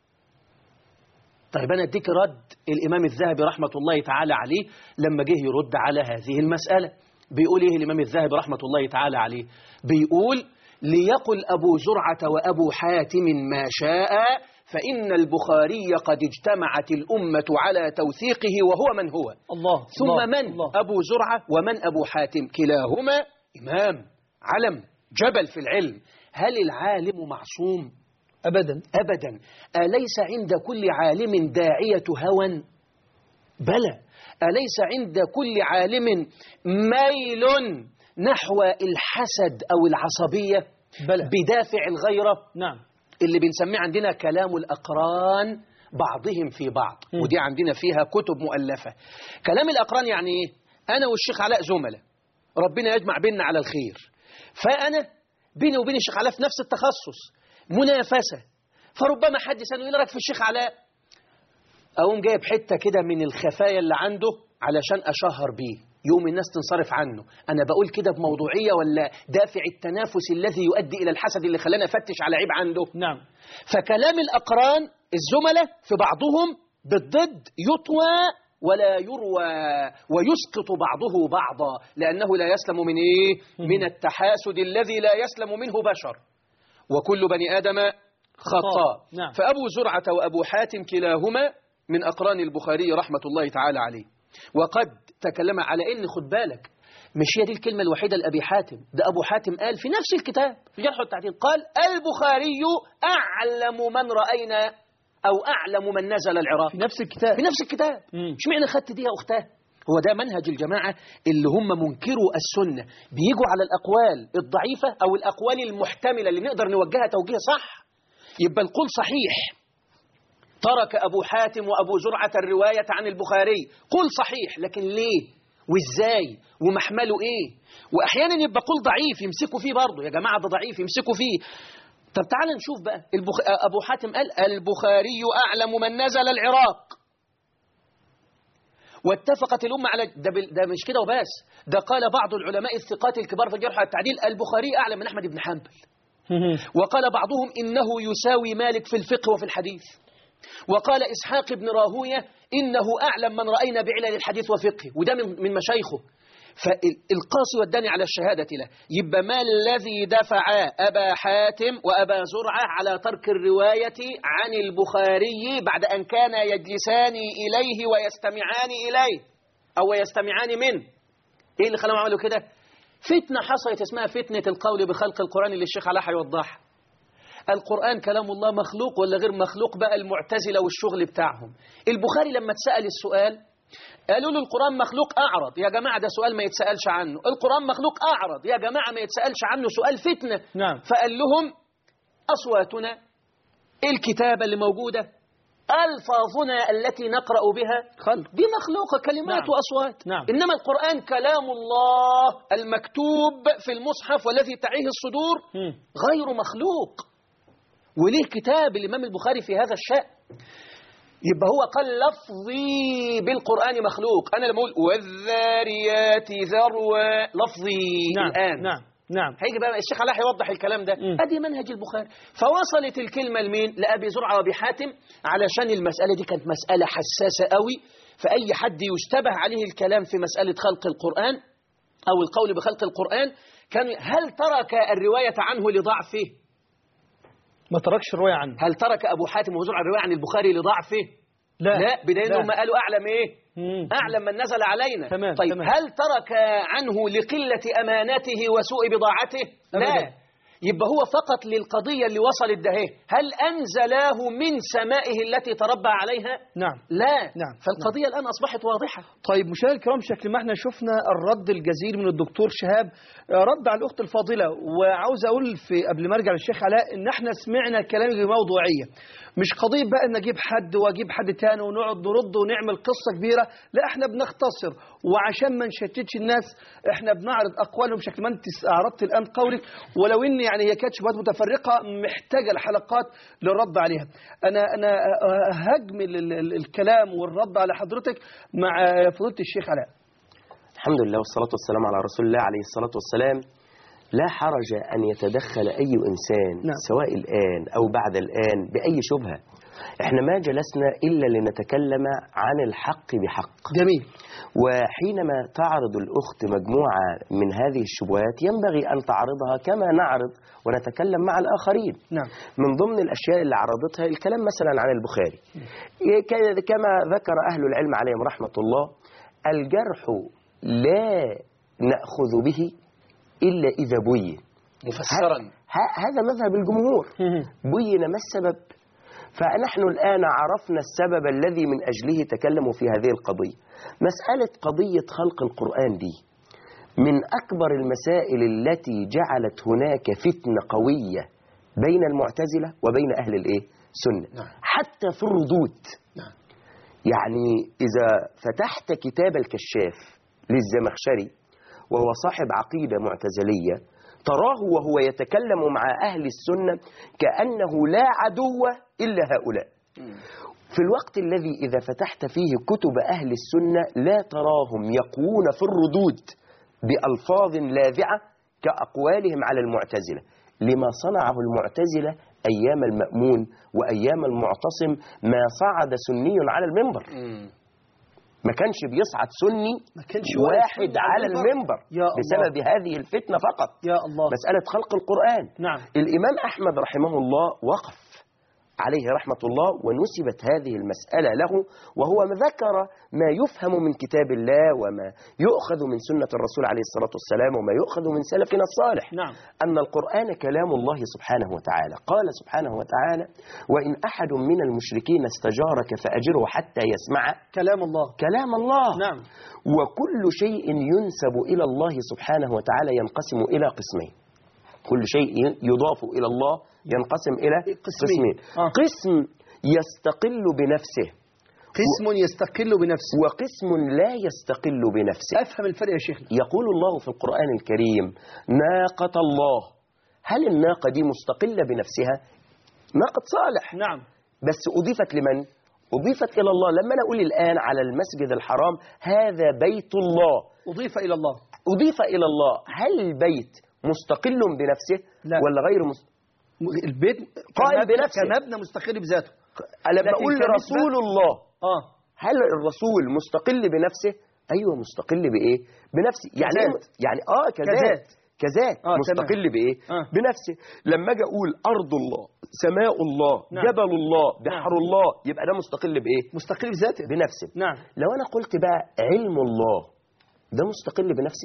طيب أنا أديك رد الإمام الذهبي رحمة الله تعالى عليه لما جه يرد على هذه المسألة بيقول إيه الإمام الذهبي رحمة الله تعالى عليه بيقول ليقل أبو زرعة وأبو حاتم ما شاء فإن البخاري قد اجتمعت الأمة على توثيقه وهو من هو الله ثم الله من الله. أبو زرعة ومن أبو حاتم كلاهما إمام علم جبل في العلم هل العالم معصوم أبدا أبدا أليس عند كل عالم داعية هوى بلى أليس عند كل عالم ميل نحو الحسد أو العصبية بلى. بدافع الغيرة نعم اللي بنسميه عندنا كلام الأقران بعضهم في بعض مم. ودي عندنا فيها كتب مؤلفة كلام الأقران يعني إيه أنا والشيخ علاء زملاء ربنا يجمع بيننا على الخير فأنا بيني وبين الشيخ علاء في نفس التخصص منافسة فربما حد يسألني ايه رايك في الشيخ علاء أقوم جايب حتة كده من الخفايا اللي عنده علشان أشهر بيه يوم الناس تنصرف عنه أنا بقول كده بموضوعية ولا دافع التنافس الذي يؤدي إلى الحسد اللي خلاني أفتش على عيب عنده نعم فكلام الأقران الزملاء في بعضهم بالضد يطوى ولا يروى ويسقط بعضه بعضا لأنه لا يسلم من إيه؟ من التحاسد الذي لا يسلم منه بشر وكل بني آدم خطاء نعم. فأبو زرعة وأبو حاتم كلاهما من أقران البخاري رحمة الله تعالى عليه وقد تكلم على إن خد بالك مش هي دي الكلمة الوحيدة لأبي حاتم ده أبو حاتم قال في نفس الكتاب في جرح التعديل قال البخاري أعلم من رأينا أو أعلم من نزل العراق في نفس الكتاب في نفس الكتاب مم. مش معنى خدت دي يا أختاه هو ده منهج الجماعة اللي هم منكروا السنة بيجوا على الأقوال الضعيفة أو الأقوال المحتملة اللي نقدر نوجهها توجيه صح يبقى القول صحيح ترك أبو حاتم وأبو زرعة الرواية عن البخاري قول صحيح لكن ليه وإزاي ومحمله إيه وأحيانا يبقى قول ضعيف يمسكوا فيه برضه يا جماعة ده ضعيف يمسكوا فيه طب تعال نشوف بقى البخ... أبو حاتم قال البخاري أعلم من نزل العراق واتفقت الأمة على ده, بال... ده مش كده وبس ده قال بعض العلماء الثقات الكبار في الجرح والتعديل البخاري أعلم من أحمد بن حنبل وقال بعضهم إنه يساوي مالك في الفقه وفي الحديث وقال إسحاق بن راهوية إنه أعلم من رأينا بعلل الحديث وفقه وده من, من مشايخه فالقاصي والداني على الشهادة له يبقى ما الذي دفع أبا حاتم وأبا زرعة على ترك الرواية عن البخاري بعد أن كان يجلسان إليه ويستمعان إليه أو يستمعان منه إيه اللي خلاهم عملوا كده فتنة حصلت اسمها فتنة القول بخلق القرآن اللي الشيخ علاء هيوضحها القرآن كلام الله مخلوق ولا غير مخلوق بقى المعتزلة والشغل بتاعهم البخاري لما اتسأل السؤال قالوا له القرآن مخلوق أعرض يا جماعة ده سؤال ما يتسألش عنه القرآن مخلوق أعرض يا جماعة ما يتسألش عنه سؤال فتنة نعم. فقال لهم أصواتنا الكتابة اللي موجودة ألفاظنا التي نقرأ بها خلق دي مخلوقة كلمات نعم. وأصوات نعم. إنما القرآن كلام الله المكتوب في المصحف والذي تعيه الصدور مم. غير مخلوق وليه كتاب الإمام البخاري في هذا الشأن يبقى هو قال لفظي بالقرآن مخلوق أنا لما أقول والذاريات ذروة لفظي نعم الآن نعم نعم هيجي بقى الشيخ علاء هيوضح الكلام ده مم. ادي منهج البخاري فوصلت الكلمه لمين لابي زرعه وابي حاتم علشان المساله دي كانت مساله حساسه قوي فاي حد يشتبه عليه الكلام في مساله خلق القران أو القول بخلق القرآن كانوا هل ترك الرواية عنه لضعفه ما تركش الرواية عنه هل ترك أبو حاتم وزرع الرواية عن البخاري لضعفه لا لا بدليل لا. هم قالوا أعلم إيه مم. أعلم من نزل علينا تمام، طيب تمام. هل ترك عنه لقلة أمانته وسوء بضاعته لا أبداً. يبقى هو فقط للقضية اللي وصلت ده هل أنزلاه من سمائه التي تربى عليها نعم لا نعم. فالقضية الآن أصبحت واضحة طيب مشاهدينا الكرام شكل ما احنا شفنا الرد الجزيل من الدكتور شهاب آه، رد على الاخت الفاضله وعاوز اقول في قبل ما ارجع للشيخ علاء ان احنا سمعنا كلام بموضوعيه مش قضيه بقى ان اجيب حد واجيب حد تاني ونقعد نرد ونعمل قصه كبيره لا احنا بنختصر وعشان ما نشتتش الناس احنا بنعرض اقوالهم بشكل ما انت عرضت الان قولك ولو ان يعني هي كانت شبهات متفرقه محتاجه الحلقات للرد عليها انا انا آه، هجمل ال- ال- الكلام والرد على حضرتك مع فضيله الشيخ علاء الحمد لله والصلاة والسلام على رسول الله عليه الصلاة والسلام لا حرج أن يتدخل أي إنسان نعم. سواء الآن أو بعد الآن بأي شبهة احنا ما جلسنا إلا لنتكلم عن الحق بحق جميل وحينما تعرض الأخت مجموعة من هذه الشبهات ينبغي أن تعرضها كما نعرض ونتكلم مع الآخرين نعم من ضمن الأشياء اللي عرضتها الكلام مثلا عن البخاري ك- كما ذكر أهل العلم عليهم رحمة الله الجرح لا نأخذ به إلا إذا بين مفسرا ه- هذا مذهب الجمهور بين ما السبب فنحن الآن عرفنا السبب الذي من أجله تكلموا في هذه القضية مسألة قضية خلق القرآن دي من أكبر المسائل التي جعلت هناك فتنة قوية بين المعتزلة وبين أهل الإيه؟ سنة نعم. حتى في الردود نعم. يعني إذا فتحت كتاب الكشاف للزمخشري وهو صاحب عقيدة معتزلية تراه وهو يتكلم مع أهل السنة كأنه لا عدو إلا هؤلاء في الوقت الذي إذا فتحت فيه كتب أهل السنة لا تراهم يقوون في الردود بألفاظ لاذعة كأقوالهم على المعتزلة لما صنعه المعتزلة أيام المأمون وأيام المعتصم ما صعد سني على المنبر مم. ما كانش بيصعد سني ما كانش واقف واحد سني على على المنبر. المنبر يا الله. بسبب هذه الفتنة فقط يا الله مسألة خلق القرآن نعم الإمام أحمد رحمه الله وقف عليه رحمة الله ونسبت هذه المسألة له وهو ذكر ما يفهم من كتاب الله وما يؤخذ من سنة الرسول عليه الصلاة والسلام وما يؤخذ من سلفنا الصالح نعم أن القرآن كلام الله سبحانه وتعالى قال سبحانه وتعالى وإن أحد من المشركين استجارك فأجره حتى يسمع كلام الله كلام الله نعم وكل شيء ينسب إلى الله سبحانه وتعالى ينقسم إلى قسمين كل شيء يضاف إلى الله ينقسم إلى قسمين. قسمين آه. قسم يستقل بنفسه قسم يستقل بنفسه وقسم لا يستقل بنفسه افهم الفرق يا شيخنا يقول الله في القرآن الكريم ناقة الله هل الناقة دي مستقلة بنفسها ناقة صالح نعم بس أضيفت لمن أضيفت إلى الله لما أنا أقول الآن على المسجد الحرام هذا بيت الله اضيف الى الله أضيف إلى الله هل البيت مستقل بنفسه لا. ولا غير مست... م- البيت قائم كمبنى- بنفسه. كمبنى مستقل بذاته لما لكن أقول كنسبة- رسول الله اه هل الرسول مستقل بنفسه أيوة مستقل بإيه بنفسه يعني إيه؟ كذات. يعني آه كذات كذات. كذات آه، مستقل بإيه آه. بنفسه لما أجي أقول أرض الله سماء الله نعم. جبل الله بحر نعم. الله يبقى ده مستقل بإيه مستقل بذاته بنفسه نعم لو أنا قلت بقى علم الله ده مستقل بنفسه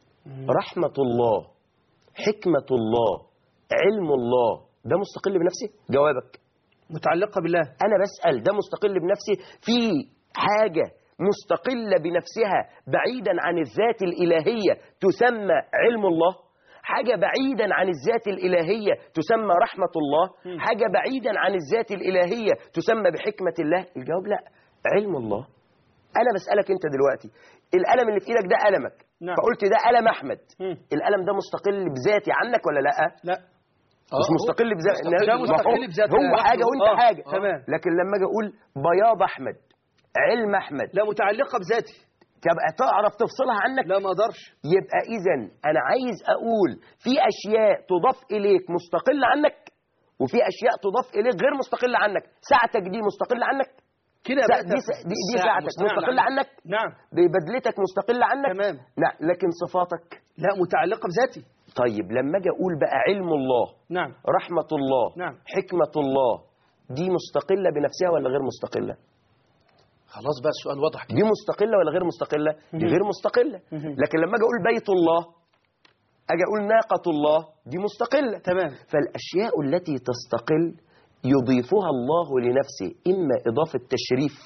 رحمة الله حكمة الله علم الله ده مستقل بنفسه جوابك متعلقه بالله أنا بسأل ده مستقل بنفسه في حاجة مستقلة بنفسها بعيدا عن الذات الإلهية تسمى علم الله حاجة بعيدا عن الذات الإلهية تسمى رحمة الله حاجة بعيدا عن الذات الإلهية تسمى بحكمة الله الجواب لا علم الله أنا بسألك أنت دلوقتي القلم اللي في إيدك ده قلمك نعم. فقلت ده قلم أحمد مم. القلم ده مستقل بذاتي عنك ولا لا لا مش مستقل بذاته مستقل ده ما مستقل هو- بذاته هو حاجة وانت آه، حاجة تمام. لكن لما اجي اقول بياض احمد علم احمد لا متعلقه بذاتي تبقى تعرف تفصلها عنك لا ما اقدرش يبقى اذا انا عايز اقول في اشياء تضاف اليك مستقلة عنك وفي اشياء تضاف اليك غير مستقلة عنك ساعتك دي مستقلة عنك كده سا- بقى دي, س- دي, دي ساعة ساعتك مستقلة مستقلة عنك نعم ببدلتك مستقلة عنك تمام. لا لكن صفاتك لا متعلقة بذاتي طيب لما اجي اقول بقى علم الله نعم رحمة الله نعم. حكمة الله دي مستقلة بنفسها ولا غير مستقلة خلاص بقى السؤال واضح كده دي مستقلة ولا غير مستقلة دي غير مستقلة مهم. لكن لما اجي اقول بيت الله اجي اقول ناقة الله دي مستقلة تمام فالاشياء التي تستقل يضيفها الله لنفسه اما اضافة تشريف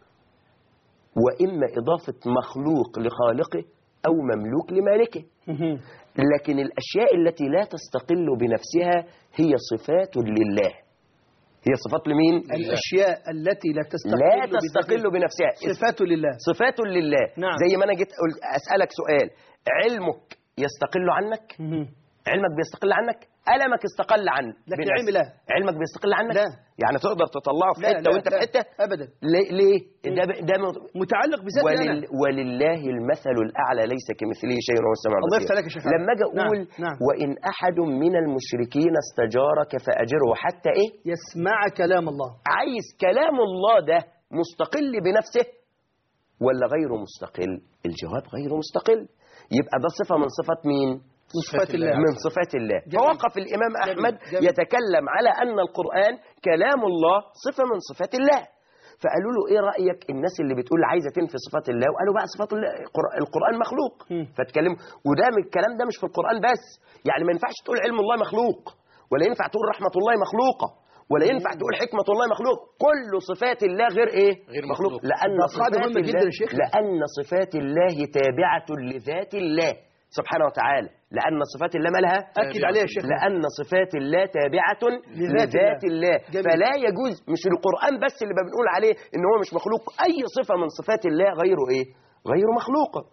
واما اضافة مخلوق لخالقه او مملوك لمالكه مهم. لكن الأشياء التي لا تستقل بنفسها هي صفات لله هي صفات لمين؟ الأشياء التي لا تستقل لا بذاتها تستقل بنفسها صفات لله صفات لله نعم. زي ما أنا جيت أقول أسألك سؤال علمك يستقل عنك؟ مهم. علمك بيستقل عنك؟ ألمك استقل عنك لكن بنفسه. علم لا. علمك بيستقل عنك؟ لا. يعني تقدر تطلعه في لا حتة لا وأنت لا في حتة؟ أبدا ليه؟ ليه؟ ده ب- ده م- متعلق بذاتي ولل... أنا ولله المثل الأعلى ليس كمثله شيء وهو السميع الله البصير يفتح عليك يا شيخ لما أجي نعم، أقول نعم. وإن أحد من المشركين استجارك فأجره حتى إيه؟ يسمع كلام الله عايز كلام الله ده مستقل بنفسه ولا غير مستقل؟ الجواب غير مستقل يبقى ده صفة من صفات مين؟ صفات الله من صفات الله جميل. فوقف الإمام جميل. أحمد جميل. يتكلم على أن القرآن كلام الله صفة من صفات الله فقالوا له ايه رايك الناس اللي بتقول عايزه تنفي صفات الله وقالوا بقى صفات الله القر- القران مخلوق مم. فاتكلموا وده من الكلام ده مش في القران بس يعني ما ينفعش تقول علم الله مخلوق ولا ينفع تقول رحمه الله مخلوقه ولا ينفع تقول حكمه الله مخلوق كل صفات الله غير ايه غير مخلوق مخلوق. لان ده قاعدة صفات مهمة جدا الله يا شيخ. لان صفات الله تابعه لذات الله سبحانه وتعالى لان صفات الله مالها أكد عليها يا شيخ لأن صفات الله تابعة لذات لذات الله جميل. فلا يجوز مش القرآن بس اللي بنقول عليه إن هو مش مخلوق أي صفة من صفات الله غيره إيه غير مخلوقة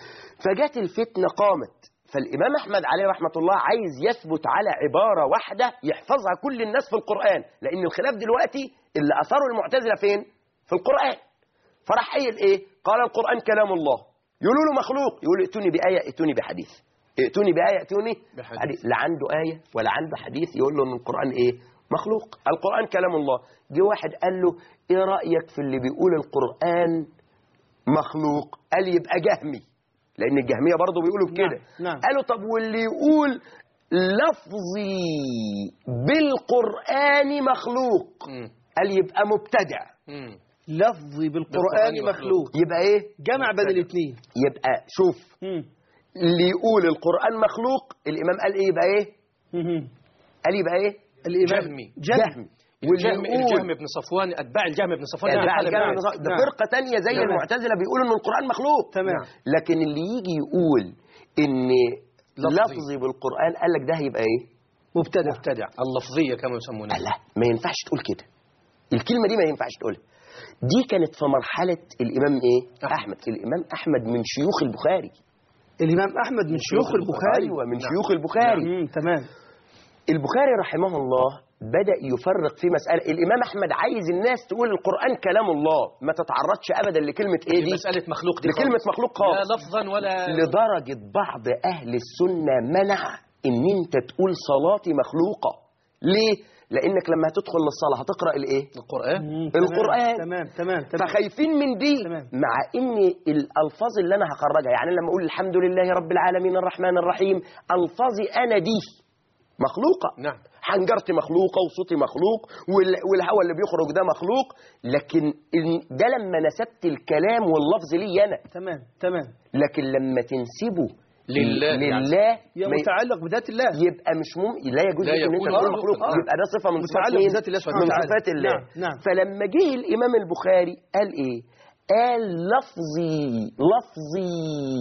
فجت الفتنة قامت فالإمام أحمد عليه رحمة الله عايز يثبت على عبارة واحدة يحفظها كل الناس في القرآن لأن الخلاف دلوقتي اللي أثره المعتزلة فين في القرآن فراح قايل إيه قال القرآن كلام الله يقولوا له مخلوق يقول ائتوني بآية ائتوني بحديث ائتوني بآية ائتوني بحديث. حديث. لا عنده آية ولا عنده حديث يقول له ان القرآن ايه مخلوق القرآن كلام الله جه واحد قال له ايه رأيك في اللي بيقول القرآن مخلوق قال يبقى جهمي لان الجهمية برضه بيقولوا بكده نعم، نعم. قالوا طب واللي يقول لفظي بالقرآن مخلوق مم. قال يبقى مبتدع مم. لفظي بالقرآن بالقرآن مخلوق يبقى ايه جمع بين الاثنين يبقى شوف اللي يقول القرآن مخلوق الإمام قال ايه يبقى ايه قال يبقى ايه الإمام جهمي. جهمي واللي الجهم, يقول الجهم بن صفوان اتباع الجهم بن صفوان يعني يعني بقى قال الجامع نعم. النصارى- ده نعم. فرقة تانية زي تمام. المعتزلة بيقولوا ان القرآن مخلوق تمام. لكن اللي يجي يقول ان لفظي. لفظي بالقرآن قال لك ده هيبقى ايه مبتدع مبتدع اللفظية كما يسمونها لا ما ينفعش تقول كده الكلمة دي ما ينفعش تقولها دي كانت في مرحلة الإمام إيه؟ أحمد. أحمد الإمام أحمد من شيوخ البخاري الإمام أحمد من شيوخ البخاري أيوة من نعم. شيوخ البخاري مم، تمام البخاري رحمه الله بدأ يفرق في مسألة الإمام أحمد عايز الناس تقول القرآن كلام الله ما تتعرضش أبدا لكلمة إيه دي دي مسألة مخلوق دي لكلمة خالص. مخلوق لا خالص لفظا ولا لدرجة بعض أهل السنة منع إن أنت تقول صلاتي مخلوقة ليه؟ لأنك لما هتدخل للصلاة هتقرأ الإيه؟ القرآن مم، تمام، القرآن. تمام تمام تمام فخايفين من دي تمام. مع ان الالفاظ اللي انا هخرجها يعني لما اقول الحمد لله رب العالمين الرحمن الرحيم الفاظي انا دي مخلوقه نعم حنجرتي مخلوقه وصوتي مخلوق وال- والهواء اللي بيخرج ده مخلوق لكن إن- ده لما نسبت الكلام واللفظ لي انا تمام تمام لكن لما تنسبه لله لله يا ما ي- متعلق بذات الله يبقى مش ممكن لا يجوز لا لك ان انت يكون تقول مخلوق. مخلوق آه. يبقى ده صفه من صفات متعلق مين؟ بذات الله سبحانه من وتعالى. صفات الله نعم، نعم. فلما جه الامام البخاري قال ايه قال لفظي لفظي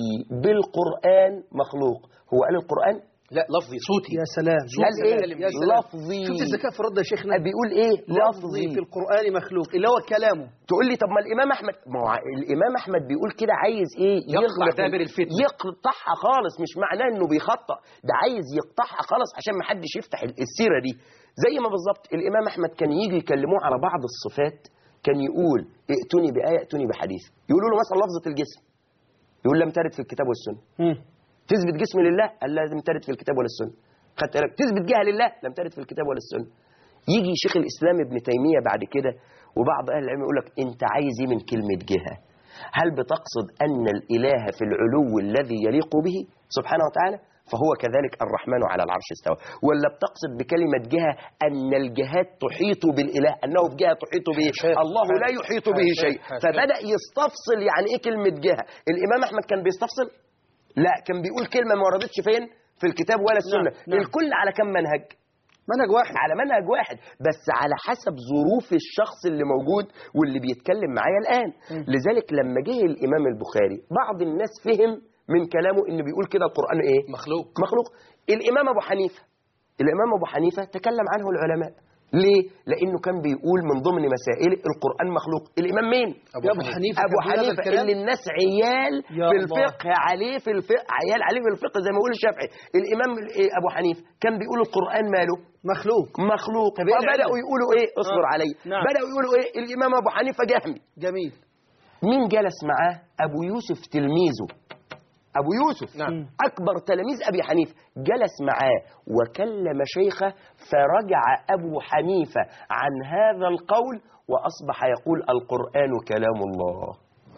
بالقران مخلوق هو قال القران لا لفظي صوتي يا سلام قال ايه يا سلام لفظي شفت الذكاء في الرد يا شيخنا بيقول ايه لفظي في القرآن مخلوق اللي هو كلامه تقول لي طب ما الامام احمد ما هو الامام احمد بيقول كده عايز ايه يقطع يغلق دابر الفتنة. يقطعها خالص مش معناه انه بيخطأ ده عايز يقطعها خالص عشان ما حدش يفتح السيره دي زي ما بالظبط الامام احمد كان يجي يكلموه على بعض الصفات كان يقول ائتوني بايه ائتوني بحديث يقولوا له مثلا لفظه الجسم يقول لم ترد في الكتاب والسنه مم. تثبت جسم لله قال لازم ترد في الكتاب ولا السنه خدت بالك تثبت جهه لله لم ترد في الكتاب ولا السنه يجي شيخ الاسلام ابن تيميه بعد كده وبعض اهل العلم يقول لك انت عايز ايه من كلمه جهه هل بتقصد ان الاله في العلو الذي يليق به سبحانه وتعالى فهو كذلك الرحمن على العرش استوى ولا بتقصد بكلمة جهة أن الجهات تحيط بالإله أنه في جهة تحيط به حاشا. الله لا يحيط به حاشا. شيء حاشا. فبدأ يستفصل يعني إيه كلمة جهة الإمام أحمد كان بيستفصل لا كان بيقول كلمة ما وردتش فين في الكتاب ولا السنة نعم. الكل على كم منهج منهج واحد على منهج واحد بس على حسب ظروف الشخص اللي موجود واللي بيتكلم معايا الآن لذلك لما جه الإمام البخاري بعض الناس فهم من كلامه إنه بيقول كده القرآن إيه مخلوق مخلوق الإمام أبو حنيفة الإمام أبو حنيفة تكلم عنه العلماء ليه؟ لأنه كان بيقول من ضمن مسائل القرآن مخلوق الإمام مين؟ يا أبو حنيفة أبو كان بيقول هذا حنيفة الكلام؟ اللي الناس عيال يا في الله. الفقه عليه في الفقه عيال عليه في الفقه زي ما يقول الشافعي الإمام إيه أبو حنيفة كان بيقول القرآن ماله مخلوق مخلوق طب إيه فبدأوا العلة؟ يقولوا إيه اصبر آه. علي نعم. بدأوا يقولوا إيه الإمام أبو حنيفة جهمي جميل مين جلس معاه أبو يوسف تلميذه أبو يوسف نعم. أكبر تلاميذ أبي حنيفة جلس معاه وكلم شيخه فرجع أبو حنيفة عن هذا القول وأصبح يقول القرآن كلام الله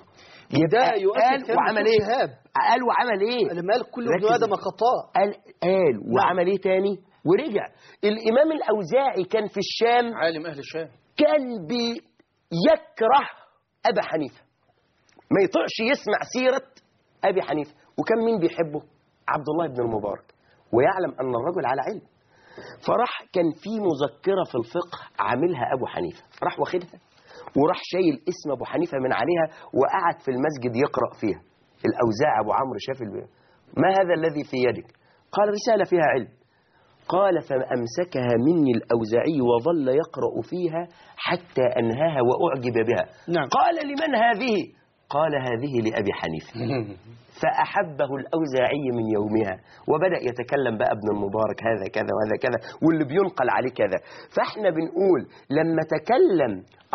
ده قال يؤكد كلام وعمل الدكتور إيه شهاب قال وعمل إيه المال كل ابن ركز. ادم خطاء قال قال وعمل إيه تاني ورجع الإمام الأوزاعي كان في الشام عالم أهل الشام كان بيكره أبا حنيفة ما يطقش يسمع سيرة أبي حنيفة وكان مين بيحبه عبد الله بن المبارك ويعلم أن الرجل على علم فراح كان في مذكرة في الفقه عاملها أبو حنيفة راح واخدها وراح شايل اسم أبو حنيفة من عليها وقعد في المسجد يقرأ فيها الأوزاع أبو عمرو شاف الب- ما هذا الذي في يدك قال رسالة فيها علم قال فأمسكها مني الأوزاعي وظل يقرأ فيها حتى أنهاها وأعجب بها نعم. قال لمن هذه قال هذه لأبي حنيفة فأحبه الأوزاعي من يومها وبدأ يتكلم بقى ابن المبارك هذا كذا وهذا كذا واللي بينقل عليه كذا فاحنا بنقول لما تكلم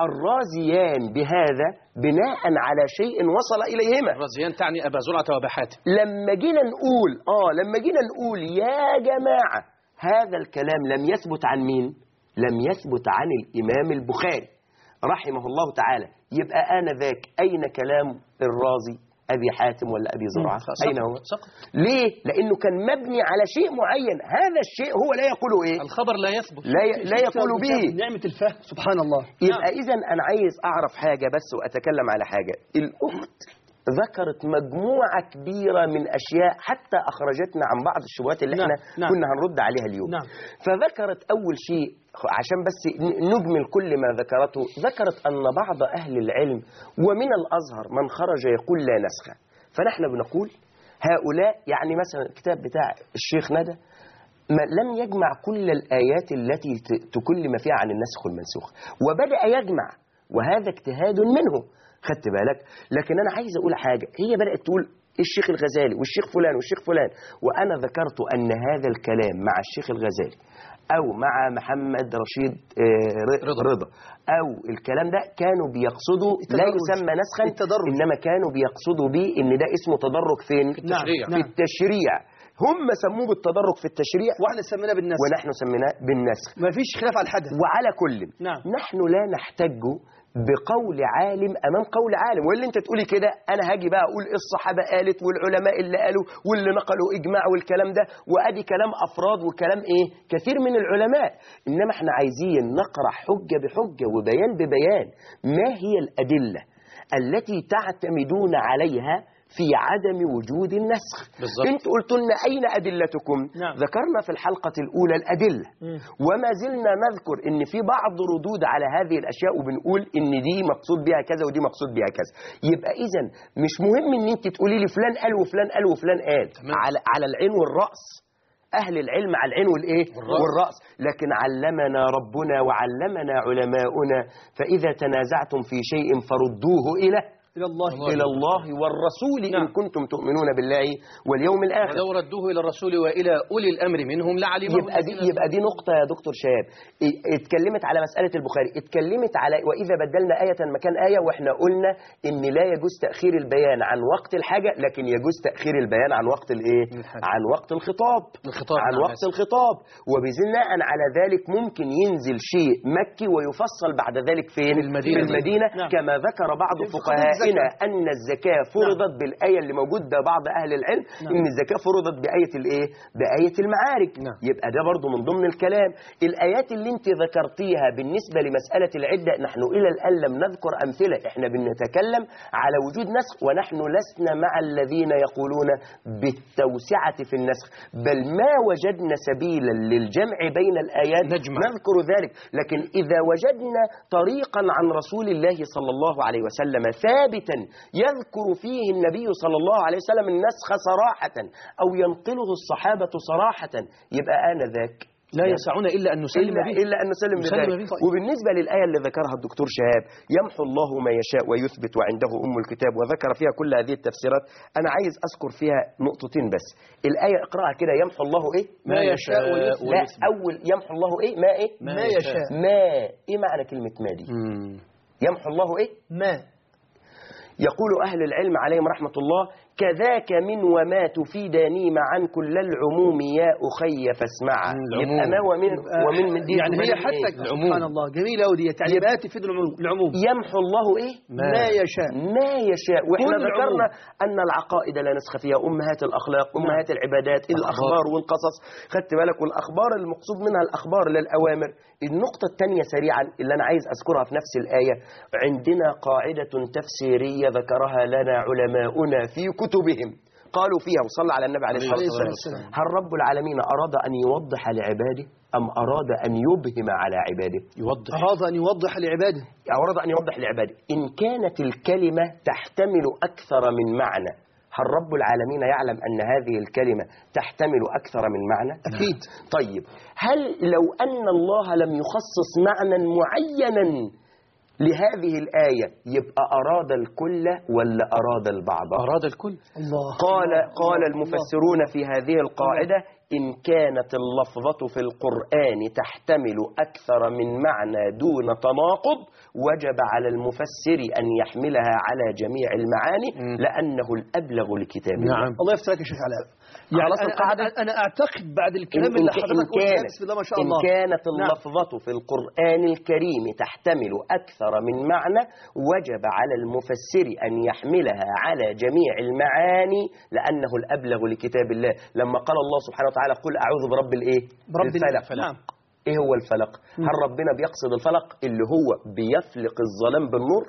الرازيان بهذا بناء على شيء وصل إليهما الرزيان تعني أبا زرعة وأبا حاتم لما جينا نقول اه لما جينا نقول يا جماعة هذا الكلام لم يثبت عن مين لم يثبت عن الإمام البخاري رحمه الله تعالى يبقى آنذاك أين كلام الرازي أبي حاتم ولا أبي زرعة سقط. أين هو سقط. ليه لأنه كان مبني على شيء معين هذا الشيء هو لا يقول إيه الخبر لا يثبت لا, ي... لا يقول به نعمة الفهم سبحان الله يبقى إذا أنا عايز أعرف حاجة بس وأتكلم على حاجة الأخت ذكرت مجموعة كبيرة من أشياء حتى أخرجتنا عن بعض الشبهات اللي نعم، احنا نعم. كنا هنرد عليها اليوم نعم. فذكرت أول شيء عشان بس ن- نجمل كل ما ذكرته ذكرت أن بعض أهل العلم ومن الأزهر من خرج يقول لا نسخ فنحن بنقول هؤلاء يعني مثلا الكتاب بتاع الشيخ ندى ما لم يجمع كل الآيات التي ت- تكلم فيها عن النسخ والمنسوخ وبدأ يجمع وهذا اجتهاد منه خدت بالك لكن أنا عايز أقول حاجة هي بدأت تقول الشيخ الغزالي والشيخ فلان والشيخ فلان وأنا ذكرت أن هذا الكلام مع الشيخ الغزالي أو مع محمد رشيد آه، ر- رضا. رضا أو الكلام ده كانوا بيقصدوا لا التدرج. يسمى نسخا التدرج. إنما كانوا بيقصدوا به إن ده اسمه تدرج فين في التشريع. في التشريع هم سموه بالتدرج في التشريع واحنا سمينا بالناس ونحن سميناه بالنسخ ما فيش خلاف على الحدث وعلى كل نعم. نحن لا نحتج بقول عالم امام قول عالم واللي انت تقولي كده انا هاجي بقى اقول إيه الصحابه قالت والعلماء اللي قالوا واللي نقلوا اجماع والكلام ده وادي كلام افراد وكلام ايه كثير من العلماء انما احنا عايزين نقرا حجه بحجه وبيان ببيان ما هي الادله التي تعتمدون عليها في عدم وجود النسخ بالظبط. انت قلت لنا اين ادلتكم نعم. ذكرنا في الحلقه الاولى الادله مم. وما زلنا نذكر ان في بعض ردود على هذه الاشياء وبنقول ان دي مقصود بها كذا ودي مقصود بها كذا يبقى اذا مش مهم ان انت تقولي لي فلان قال وفلان قال وفلان قال تمام. على على العين والراس اهل العلم على العين والايه والرأس. والراس لكن علمنا ربنا وعلمنا علماؤنا فاذا تنازعتم في شيء فردوه الى إلى الله إلى الله والرسول إن نعم. كنتم تؤمنون بالله واليوم الآخر ولو ردوه إلى الرسول وإلى أولي الأمر منهم لعلمه يبقى دي الذين- يبقى دي نقطة يا دكتور شهاب إيه- اتكلمت على مسألة البخاري اتكلمت على وإذا بدلنا آية مكان آية وإحنا قلنا إن لا يجوز تأخير البيان عن وقت الحاجة لكن يجوز تأخير البيان عن وقت الإيه؟ الحاجة. عن وقت الخطاب الخطاب، عن نعم، وقت آسف. الخطاب وبناء على ذلك ممكن ينزل شيء مكي ويفصل بعد ذلك فين؟ في المدينة. في المدينة نعم. كما ذكر بعض في قضية فقهائنا الزكاة. أن الزكاة فرضت بالآية اللي موجودة بعض أهل العلم إن الزكاة فرضت بآية الإيه؟ بآية المعارك نعم. يبقى ده برضو من ضمن الكلام الآيات اللي انت ذكرتيها بالنسبة لمسألة العدة نحن إلى الآن لم نذكر أمثلة احنا بنتكلم على وجود نسخ ونحن لسنا مع الذين يقولون بالتوسعة في النسخ بل ما وجدنا سبيلا للجمع بين الآيات نجمع. نذكر ذلك لكن إذا وجدنا طريقا عن رسول الله صلى الله عليه وسلم ثابتا يذكر فيه النبي صلى الله عليه وسلم النسخ صراحة أو ينقله الصحابة صراحة يبقى آنذاك لا يسعنا إلا أن نسلم إلا, به إلا أن نسلم نسلم بذلك به. وبالنسبة للآية اللي ذكرها الدكتور شهاب يمحو الله ما يشاء ويثبت وعنده أم الكتاب وذكر فيها كل هذه التفسيرات أنا عايز أذكر فيها نقطتين بس الآية اقرأها كده يمحو الله إيه ما يشاء ويثبت. لا أول يمحو الله إيه ما إيه ما يشاء ما إيه معنى كلمة ما دي مم. يمحو الله إيه ما يقول أهل العلم عليهم رحمة الله كذاك من وما تفيدني معا كل العموم يا أخي فاسمعا مم، يبقى ما ومن ومن من دي يعني هي تفيد حتى إيه؟ سبحان الله جميلة أوي ديت يعني ما تفيد العموم العموم يمحو الله إيه ما يشاء ما يشاء واحنا كل ذكرنا العموم. ان العقائد لا نسخ فيها امهات الاخلاق امهات العبادات الاخبار والقصص خدت بالك والاخبار المقصود منها الاخبار للاوامر النقطه الثانيه سريعا اللي انا عايز اذكرها في نفس الايه عندنا قاعده تفسيريه ذكرها لنا علماؤنا في كتبهم قالوا فيها وصلى على النبي عليه الصلاه عليه الصلاة والسلام والسلام. هل رب العالمين اراد ان يوضح لعباده ام اراد ان يبهم على عباده يوضح أراد أن يوضح لعباده أراد أن يوضح لعباده إن كانت الكلمة تحتمل أكثر من معنى هل رب العالمين يعلم أن هذه الكلمة تحتمل أكثر من معنى؟ أكيد طيب هل لو أن الله لم يخصص معنى معينا لهذه الآية يبقى أراد الكل ولا أراد البعض؟ أراد الكل الله قال الله، قال الله، المفسرون في هذه القاعدة إن كانت اللفظة في القرآن تحتمل أكثر من معنى دون تناقض وجب على المفسر أن يحملها على جميع المعاني مم. لأنه الأبلغ لكتاب الله نعم الله يفتح لك يا شيخ علاء يعني خلاص أنا, القاعدة؟ أنا, أنا أعتقد بعد الكلام إن, اللي إن, حضرتك إن, قلته كانت بسم الله ما شاء إن الله كانت نعم. اللفظة في القرآن الكريم تحتمل أكثر من معنى وجب على المفسر أن يحملها على جميع المعاني لأنه الأبلغ لكتاب الله لما قال الله سبحانه وتعالى قل أعوذ برب الإيه برب الفلق الفلق. نعم. إيه هو الفلق هل ربنا بيقصد الفلق اللي هو بيفلق الظلام بالنور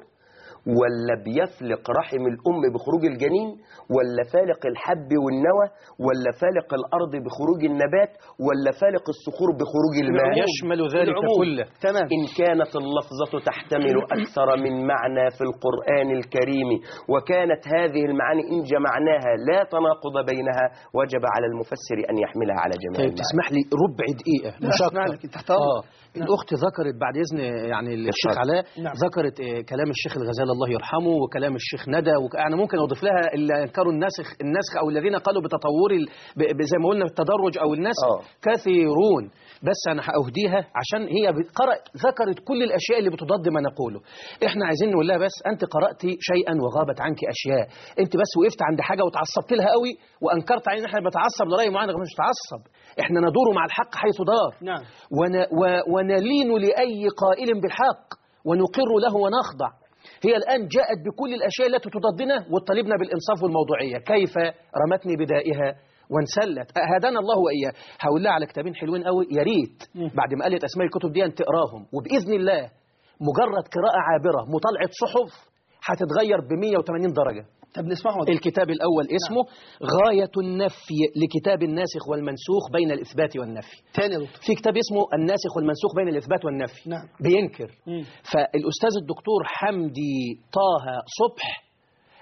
ولا بيفلق رحم الأم بخروج الجنين ولا فالق الحب والنوى ولا فالق الأرض بخروج النبات ولا فالق الصخور بخروج الماء يشمل ذلك العموم. كله تمام إن كانت اللفظة تحتمل أكثر من معنى في القرآن الكريم وكانت هذه المعاني إن جمعناها لا تناقض بينها وجب على المفسر أن يحملها على جميع طيب المعاني تسمح لي ربع دقيقة مش أسمع أكتر لك، تحت أمرك. آه الأخت ذكرت بعد إذن يعني الشيخ اتفضل. علاء نعم. ذكرت آه، كلام الشيخ الغزال الله يرحمه وكلام الشيخ ندى وك... أنا ممكن أضيف لها اللي أنكروا النسخ النسخ أو الذين قالوا بتطور ال... ب... ب- زي ما قلنا التدرج أو النسخ آه. كثيرون بس أنا هأهديها عشان هي قرأت ذكرت كل الأشياء اللي بتضاد ما نقوله إحنا عايزين نقول لها بس أنت قرأت شيئا وغابت عنك أشياء أنت بس وقفت عند حاجة وتعصبت لها قوي وأنكرت علينا إحنا بنتعصب لرأي معين رغم مش نتعصب إحنا ندور مع الحق حيث دار نعم ون و ونلين لأي قائل بالحق ونقر له ونخضع هي الآن جاءت بكل الأشياء التي تضادنا وطالبنا بالإنصاف والموضوعية كيف رمتني بدائها وانسلت هدانا الله وإياه هقول لها على كتابين حلوين قوي يا ريت بعد ما قالت أسماء الكتب دي أن تقراهم وبإذن الله مجرد قراءة عابرة مطالعة صحف هتتغير ب 180 درجة طب نسمعهم الكتاب الأول اسمه غاية النفي لكتاب الناسخ والمنسوخ بين الإثبات والنفي تاني يا دكتور في كتاب اسمه الناسخ والمنسوخ بين الإثبات والنفي نعم. بينكر مم. فالأستاذ الدكتور حمدي طه صبح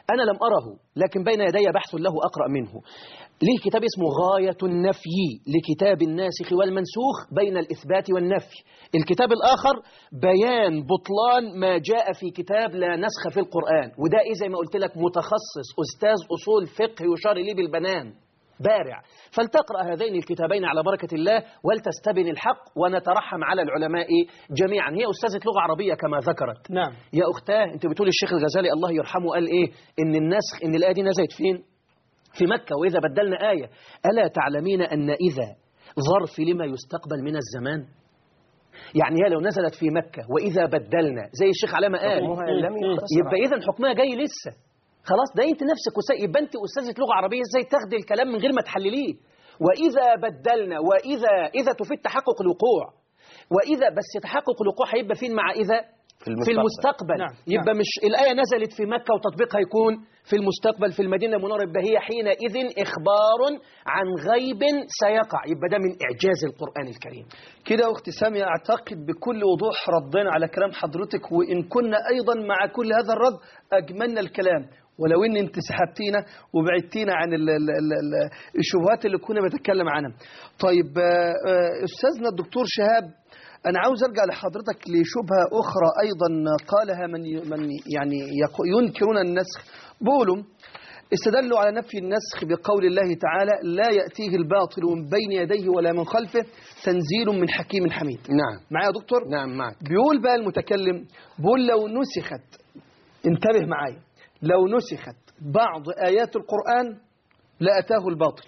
أنا لم أره لكن بين يدي بحث له أقرأ منه ليه كتاب اسمه غاية النفي لكتاب الناسخ والمنسوخ بين الإثبات والنفي الكتاب الآخر بيان بطلان ما جاء في كتاب لا نسخ في القرآن وده إيه زي ما قلت لك متخصص أستاذ أصول فقه يشار لي بالبنان بارع فلتقرأ هذين الكتابين على بركة الله ولتستبن الحق ونترحم على العلماء جميعا هي أستاذة لغة عربية كما ذكرت نعم يا أختاه أنت بتقول الشيخ الغزالي الله يرحمه قال إيه إن النسخ إن الآية دي نزلت فين في مكة وإذا بدلنا آية ألا تعلمين أن إذا ظرف لما يستقبل من الزمان يعني هي لو نزلت في مكة وإذا بدلنا زي الشيخ علامة قال حكمها لم يقتصر يبقى إذا حكمها جاي لسه خلاص ده أنت نفسك أستاذ يبقى أنت أستاذة لغة عربية إزاي تاخدي الكلام من غير ما تحلليه وإذا بدلنا وإذا إذا تفيد تحقق الوقوع وإذا بس تحقق الوقوع هيبقى فين مع إذا في في المستقبل. المستقبل نعم، يبقى مش الآية نزلت في مكة وتطبيقها يكون في المستقبل في المدينة المنورة يبقى هي حينئذ إخبار عن غيب سيقع يبقى ده من إعجاز القرآن الكريم كده يا أختي سامية أعتقد بكل وضوح ردينا على كلام حضرتك وإن كنا أيضا مع كل هذا الرد أجملنا الكلام ولو ان انت سحبتينا وبعدتينا عن ال ال ال ال الشبهات اللي كنا بنتكلم عنها طيب آه، آه، استاذنا الدكتور شهاب انا عاوز ارجع لحضرتك لشبهه اخرى ايضا قالها من ي- من يعني يق- ينكرون النسخ بيقولوا استدلوا على نفي النسخ بقول الله تعالى لا ياتيه الباطل من بين يديه ولا من خلفه تنزيل من حكيم حميد نعم معايا يا دكتور نعم معك بيقول بقى المتكلم بيقول لو نسخت انتبه معايا لو نسخت بعض آيات القرآن لأتاه الباطل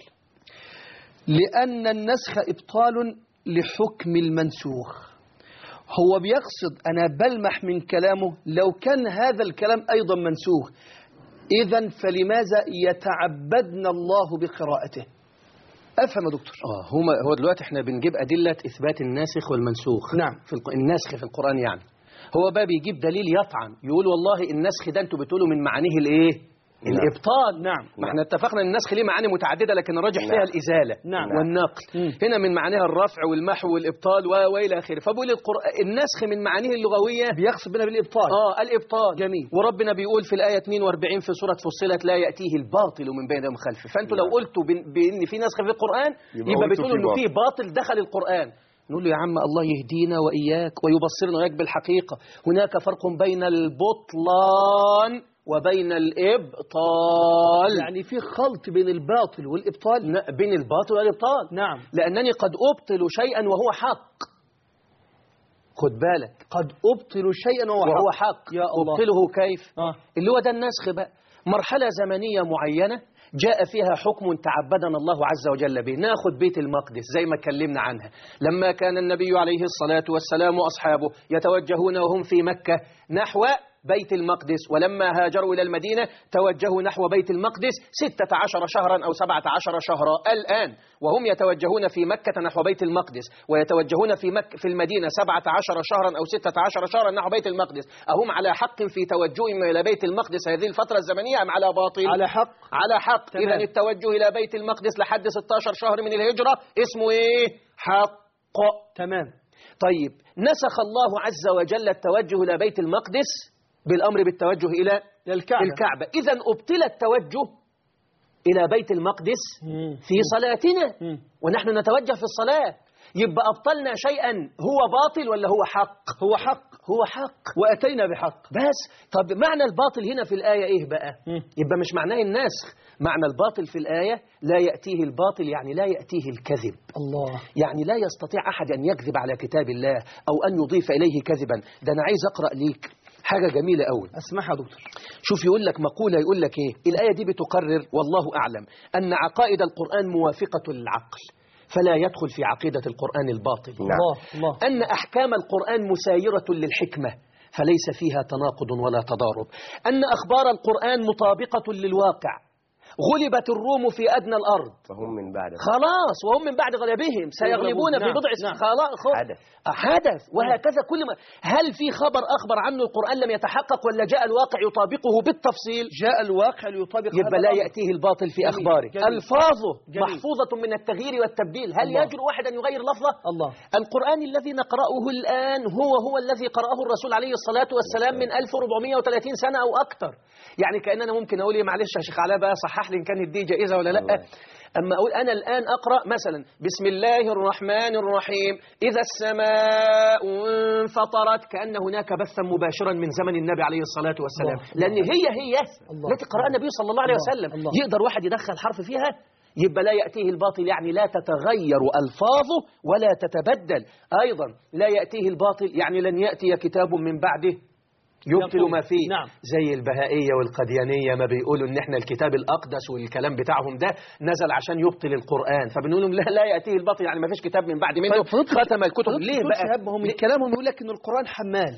لأن النسخ إبطال لحكم المنسوخ هو بيقصد أنا بلمح من كلامه لو كان هذا الكلام أيضا منسوخ إذا فلماذا يتعبدنا الله بقراءته أفهم يا دكتور اه هما هو دلوقتي احنا بنجيب أدلة إثبات الناسخ والمنسوخ نعم. في الق... الناسخ في القرآن يعني هو بقى بيجيب دليل يطعن يقول والله النسخ ده انتوا بتقولوا من معانيه الايه نعم. الابطال نعم. ما احنا اتفقنا ان النسخ ليه معاني متعدده لكن الراجح نعم. فيها الازاله نعم. والنقل مم. هنا من معانيها الرفع والمحو والابطال و- والى اخره فبيقول القرآن النسخ من معانيه اللغويه بيقصد بنا بالإبطال اه الابطال جميل. وربنا بيقول في الايه 42 في سوره فصلت لا ياتيه الباطل من بين يديه خلفه فانتوا لو نعم. قلتوا بن- بان في نسخ في القران يبقى يبقى قلتوا بتقولوا في انه في باطل دخل القران نقول له يا عم الله يهدينا واياك ويبصرنا واياك بالحقيقه هناك فرق بين البطلان وبين الابطال يعني في خلط بين الباطل والإبطال ن- بين الباطل والابطال نعم لانني قد ابطل شيئا وهو حق خد بالك قد أبطل شيئا وهو, وهو حق. حق يا الله. أبطله كيف آه. اللي هو ده النسخ بقى مرحلة زمنية معينة جاء فيها حكم تعبدنا الله عز وجل به ناخد بيت المقدس زي ما اتكلمنا عنها لما كان النبي عليه الصلاة والسلام وأصحابه يتوجهون وهم في مكة نحو بيت المقدس ولما هاجروا إلى المدينة توجهوا نحو بيت المقدس ستة عشر شهرا أو سبعة عشر شهرا الآن وهم يتوجهون في مكة نحو بيت المقدس ويتوجهون في مك في المدينة سبعة عشر شهرا أو ستة عشر شهرا نحو بيت المقدس أهم على حق في توجههم إلى بيت المقدس هذه الفترة الزمنية أم على باطل على حق على حق تمام. إذا التوجه إلى بيت المقدس لحد 16 شهر من الهجرة اسمه إيه حق تمام طيب نسخ الله عز وجل التوجه إلى بيت المقدس بالأمر بالتوجه إلى الكعبة الكعبة إذا أبطل التوجه إلى بيت المقدس مم. في صلاتنا مم. ونحن نتوجه في الصلاة يبقى أبطلنا شيئا هو باطل ولا هو حق هو حق هو حق وأتينا بحق بس طب معنى الباطل هنا في الآية إيه بقى مم. يبقى مش معناه النسخ معنى الباطل في الآية لا يأتيه الباطل يعني لا يأتيه الكذب الله يعني لا يستطيع أحد أن يكذب على كتاب الله أو أن يضيف إليه كذبا ده أنا عايز أقرأ ليك حاجة جميلة أوي أسمعها يا دكتور شوف يقول لك مقولة يقول لك إيه الآية دي بتقرر والله أعلم أن عقائد القرآن موافقة للعقل فلا يدخل في عقيدة القرآن الباطل نعم. الله الله أن أحكام القرآن مسايرة للحكمة فليس فيها تناقض ولا تضارب أن أخبار القرآن مطابقة للواقع غلبت الروم في أدنى الأرض فهم من بعد خلاص وهم من بعد غلبهم سيغلبون في نعم، بضع سنين نعم. خلاص خ- حدث. حدث وهكذا كل ما هل في خبر أخبر عنه القرآن لم يتحقق ولا جاء الواقع يطابقه بالتفصيل جاء الواقع ليطابق يبقى هذا لا الأمر. يأتيه الباطل في جميل، أخباره جميل. ألفاظه جميل. محفوظة من التغيير والتبديل هل الله. يجرؤ واحد أن يغير لفظه الله القرآن الذي نقرأه الآن هو هو الذي قرأه الرسول عليه الصلاة والسلام من 1430 سنة أو أكثر يعني كأننا ممكن أقول إيه معلش يا شيخ علاء بقى صحح لي إن كانت دي جائزة ولا لا الله. أما أقول أنا الآن أقرأ مثلا بسم الله الرحمن الرحيم إذا السماء انفطرت كأن هناك بثا مباشرا من زمن النبي عليه الصلاة والسلام الله. لأن هي هي الله. التي قرأ النبي صلى الله عليه الله. وسلم الله. يقدر واحد يدخل حرف فيها يبقى لا يأتيه الباطل يعني لا تتغير ألفاظه ولا تتبدل أيضا لا يأتيه الباطل يعني لن يأتي كتاب من بعده يبطل يقول. ما فيه نعم. زي البهائية والقديانية ما بيقولوا ان احنا الكتاب الأقدس والكلام بتاعهم ده نزل عشان يبطل القرآن فبنقول لهم لا لا يأتيه الباطل يعني ما فيش كتاب من بعد منه ختم الكتب ليه بقى شهاب ما هو من كلامهم يقول لك ان القرآن حمال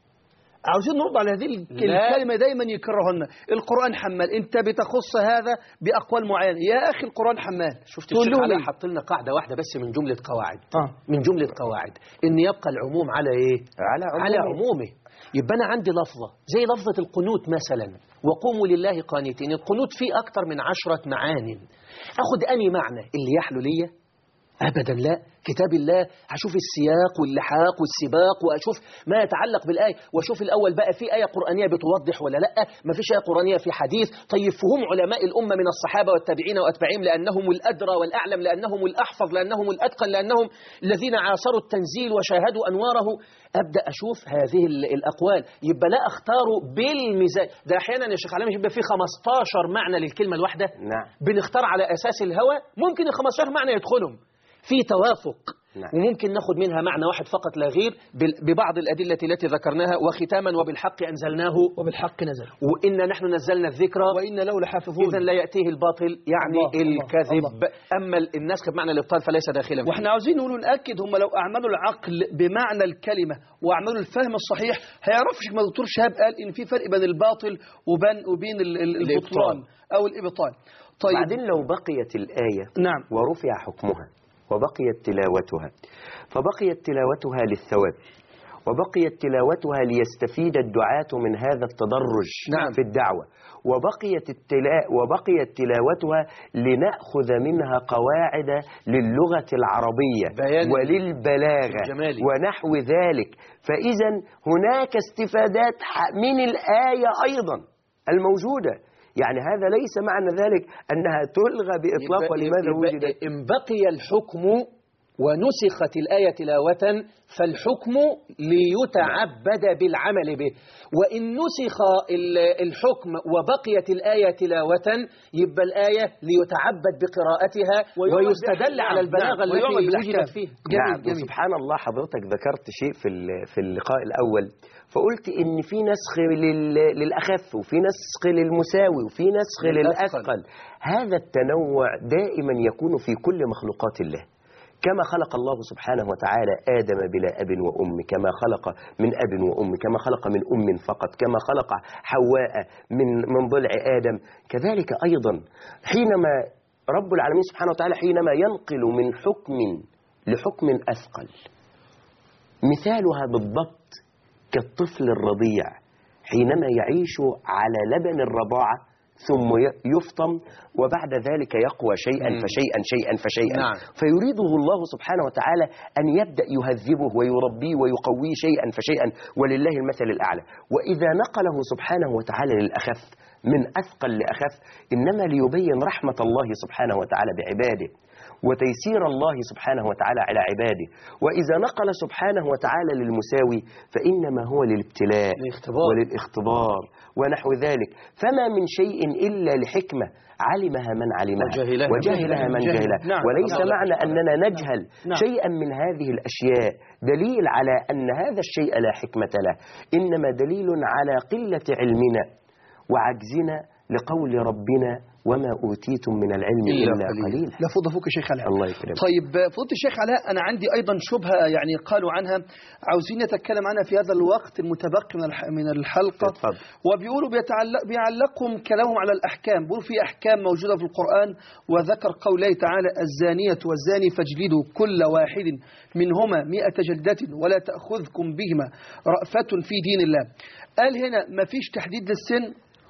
عاوزين نرد على هذه الك- لا. الكلمة دايما يكرهن القرآن حمال انت بتخص هذا بأقوال معينة يا أخي القرآن حمال شفت تقول الشيخ لهم علاء إيه؟ حط لنا قاعدة واحدة بس من جملة قواعد آه. من جملة قواعد ان يبقى العموم على ايه على عمومه. على عمومه يبقى انا عندي لفظة زي لفظة القنوت مثلا وقوموا لله قانتين القنوت فيه اكتر من عشرة معان اخد اني معنى اللي يحلو ليا ابدا لا كتاب الله هشوف السياق واللحاق والسباق واشوف ما يتعلق بالايه واشوف الاول بقى في ايه قرانيه بتوضح ولا لا ما فيش ايه قرانيه في حديث طيب فهم علماء الامه من الصحابه والتابعين واتباعهم لانهم الادرى والاعلم لانهم الاحفظ لانهم الاتقن لانهم الذين عاصروا التنزيل وشاهدوا انواره ابدا اشوف هذه ال- الاقوال يبقى لا اختار بالميزان ده احيانا يا شيخ علي يبقى في 15 معنى للكلمه الواحده نعم بنختار على اساس الهوى ممكن ال 15 معنى يدخلهم في توافق نعم. وممكن ناخد منها معنى واحد فقط لا غير بال- ببعض الأدلة التي ذكرناها وختاما وبالحق أنزلناه وبالحق نزل وإنا نحن نزلنا الذكر وإن له لحافظون إذا لا يأتيه الباطل يعني الله، الله، الكذب الله. أما النسخ بمعنى الإبطال فليس داخلا فيه. واحنا عاوزين نقول نأكد هم لو أعملوا العقل بمعنى الكلمة وأعملوا الفهم الصحيح هيعرفوا ما دكتور شهاب قال إن في فرق بين الباطل وبين وبين ال- ال- البطلان أو الإبطال طيب بعدين لو بقيت الآية نعم ورفع حكمها وبقيت تلاوتها فبقيت تلاوتها للثواب وبقيت تلاوتها ليستفيد الدعاة من هذا التدرج نعم. في الدعوة وبقيت التلا وبقيت تلاوتها لنأخذ منها قواعد للغة العربية بيان وللبلاغة الجمالي. ونحو ذلك فإذا هناك استفادات ح- من الآية أيضا الموجودة يعني هذا ليس معنى ذلك أنها تلغى بإطلاق يبقى- ولماذا يبقى وجدت إن بقي الحكم ونسخت الآية تلاوة فالحكم ليتعبد بالعمل به وإن نسخ ال- الحكم وبقيت الآية تلاوة يبقى الآية ليتعبد بقراءتها ويعمل ويستدل بها- على البلاغة نعم، ويعمل التي بالأحكام. وجدت فيها نعم وسبحان الله حضرتك ذكرت شيء في ال- في اللقاء الأول فقلت إن في نسخ لل- للأخف وفي نسخ للمساوي وفي نسخ للأثقل. للأثقل هذا التنوع دائما يكون في كل مخلوقات الله كما خلق الله سبحانه وتعالى آدم بلا أب وأم كما خلق من أب وأم كما خلق من أم فقط كما خلق حواء من من ضلع آدم كذلك أيضا حينما رب العالمين سبحانه وتعالى حينما ينقل من حكم لحكم أثقل مثالها بالضبط كالطفل الرضيع حينما يعيش على لبن الرضاعة ثم ي- يفطم وبعد ذلك يقوى شيئا مم. فشيئا شيئا فشيئا نعم. فيريده الله سبحانه وتعالى أن يبدأ يهذبه ويربيه ويقويه شيئا فشيئا ولله المثل الأعلى وإذا نقله سبحانه وتعالى للأخف من أثقل لأخف إنما ليبين رحمة الله سبحانه وتعالى بعباده وتيسير الله سبحانه وتعالى على عباده وإذا نقل سبحانه وتعالى للمساوي فإنما هو للابتلاء للاختبار. وللاختبار ونحو ذلك فما من شيء إلا لحكمة علمها من علمها وجهلها من وجهلها من جهلها. جهلها نعم. وليس نعم. معنى أننا نجهل نعم. شيئا من هذه الأشياء دليل على أن هذا الشيء لا حكمة له إنما دليل على قلة علمنا وعجزنا لقول ربنا وما أوتيتم من العلم إلا إلا قليلا. قليلا لا فضل فوق يا شيخ علاء الله يكرمك طيب فضيلة الشيخ علاء أنا عندي أيضا شبهة يعني قالوا عنها عاوزين نتكلم عنها في هذا الوقت المتبقي من الح- من الحلقة اتفضل. وبيقولوا بيتعلق بيعلقهم كلامهم على الأحكام بيقولوا في أحكام موجودة في القرآن وذكر قوله تعالى الزانية والزاني فاجلدوا كل واحد منهما مئة جلدة ولا تأخذكم بهما رأفة في دين الله قال هنا ما فيش تحديد للسن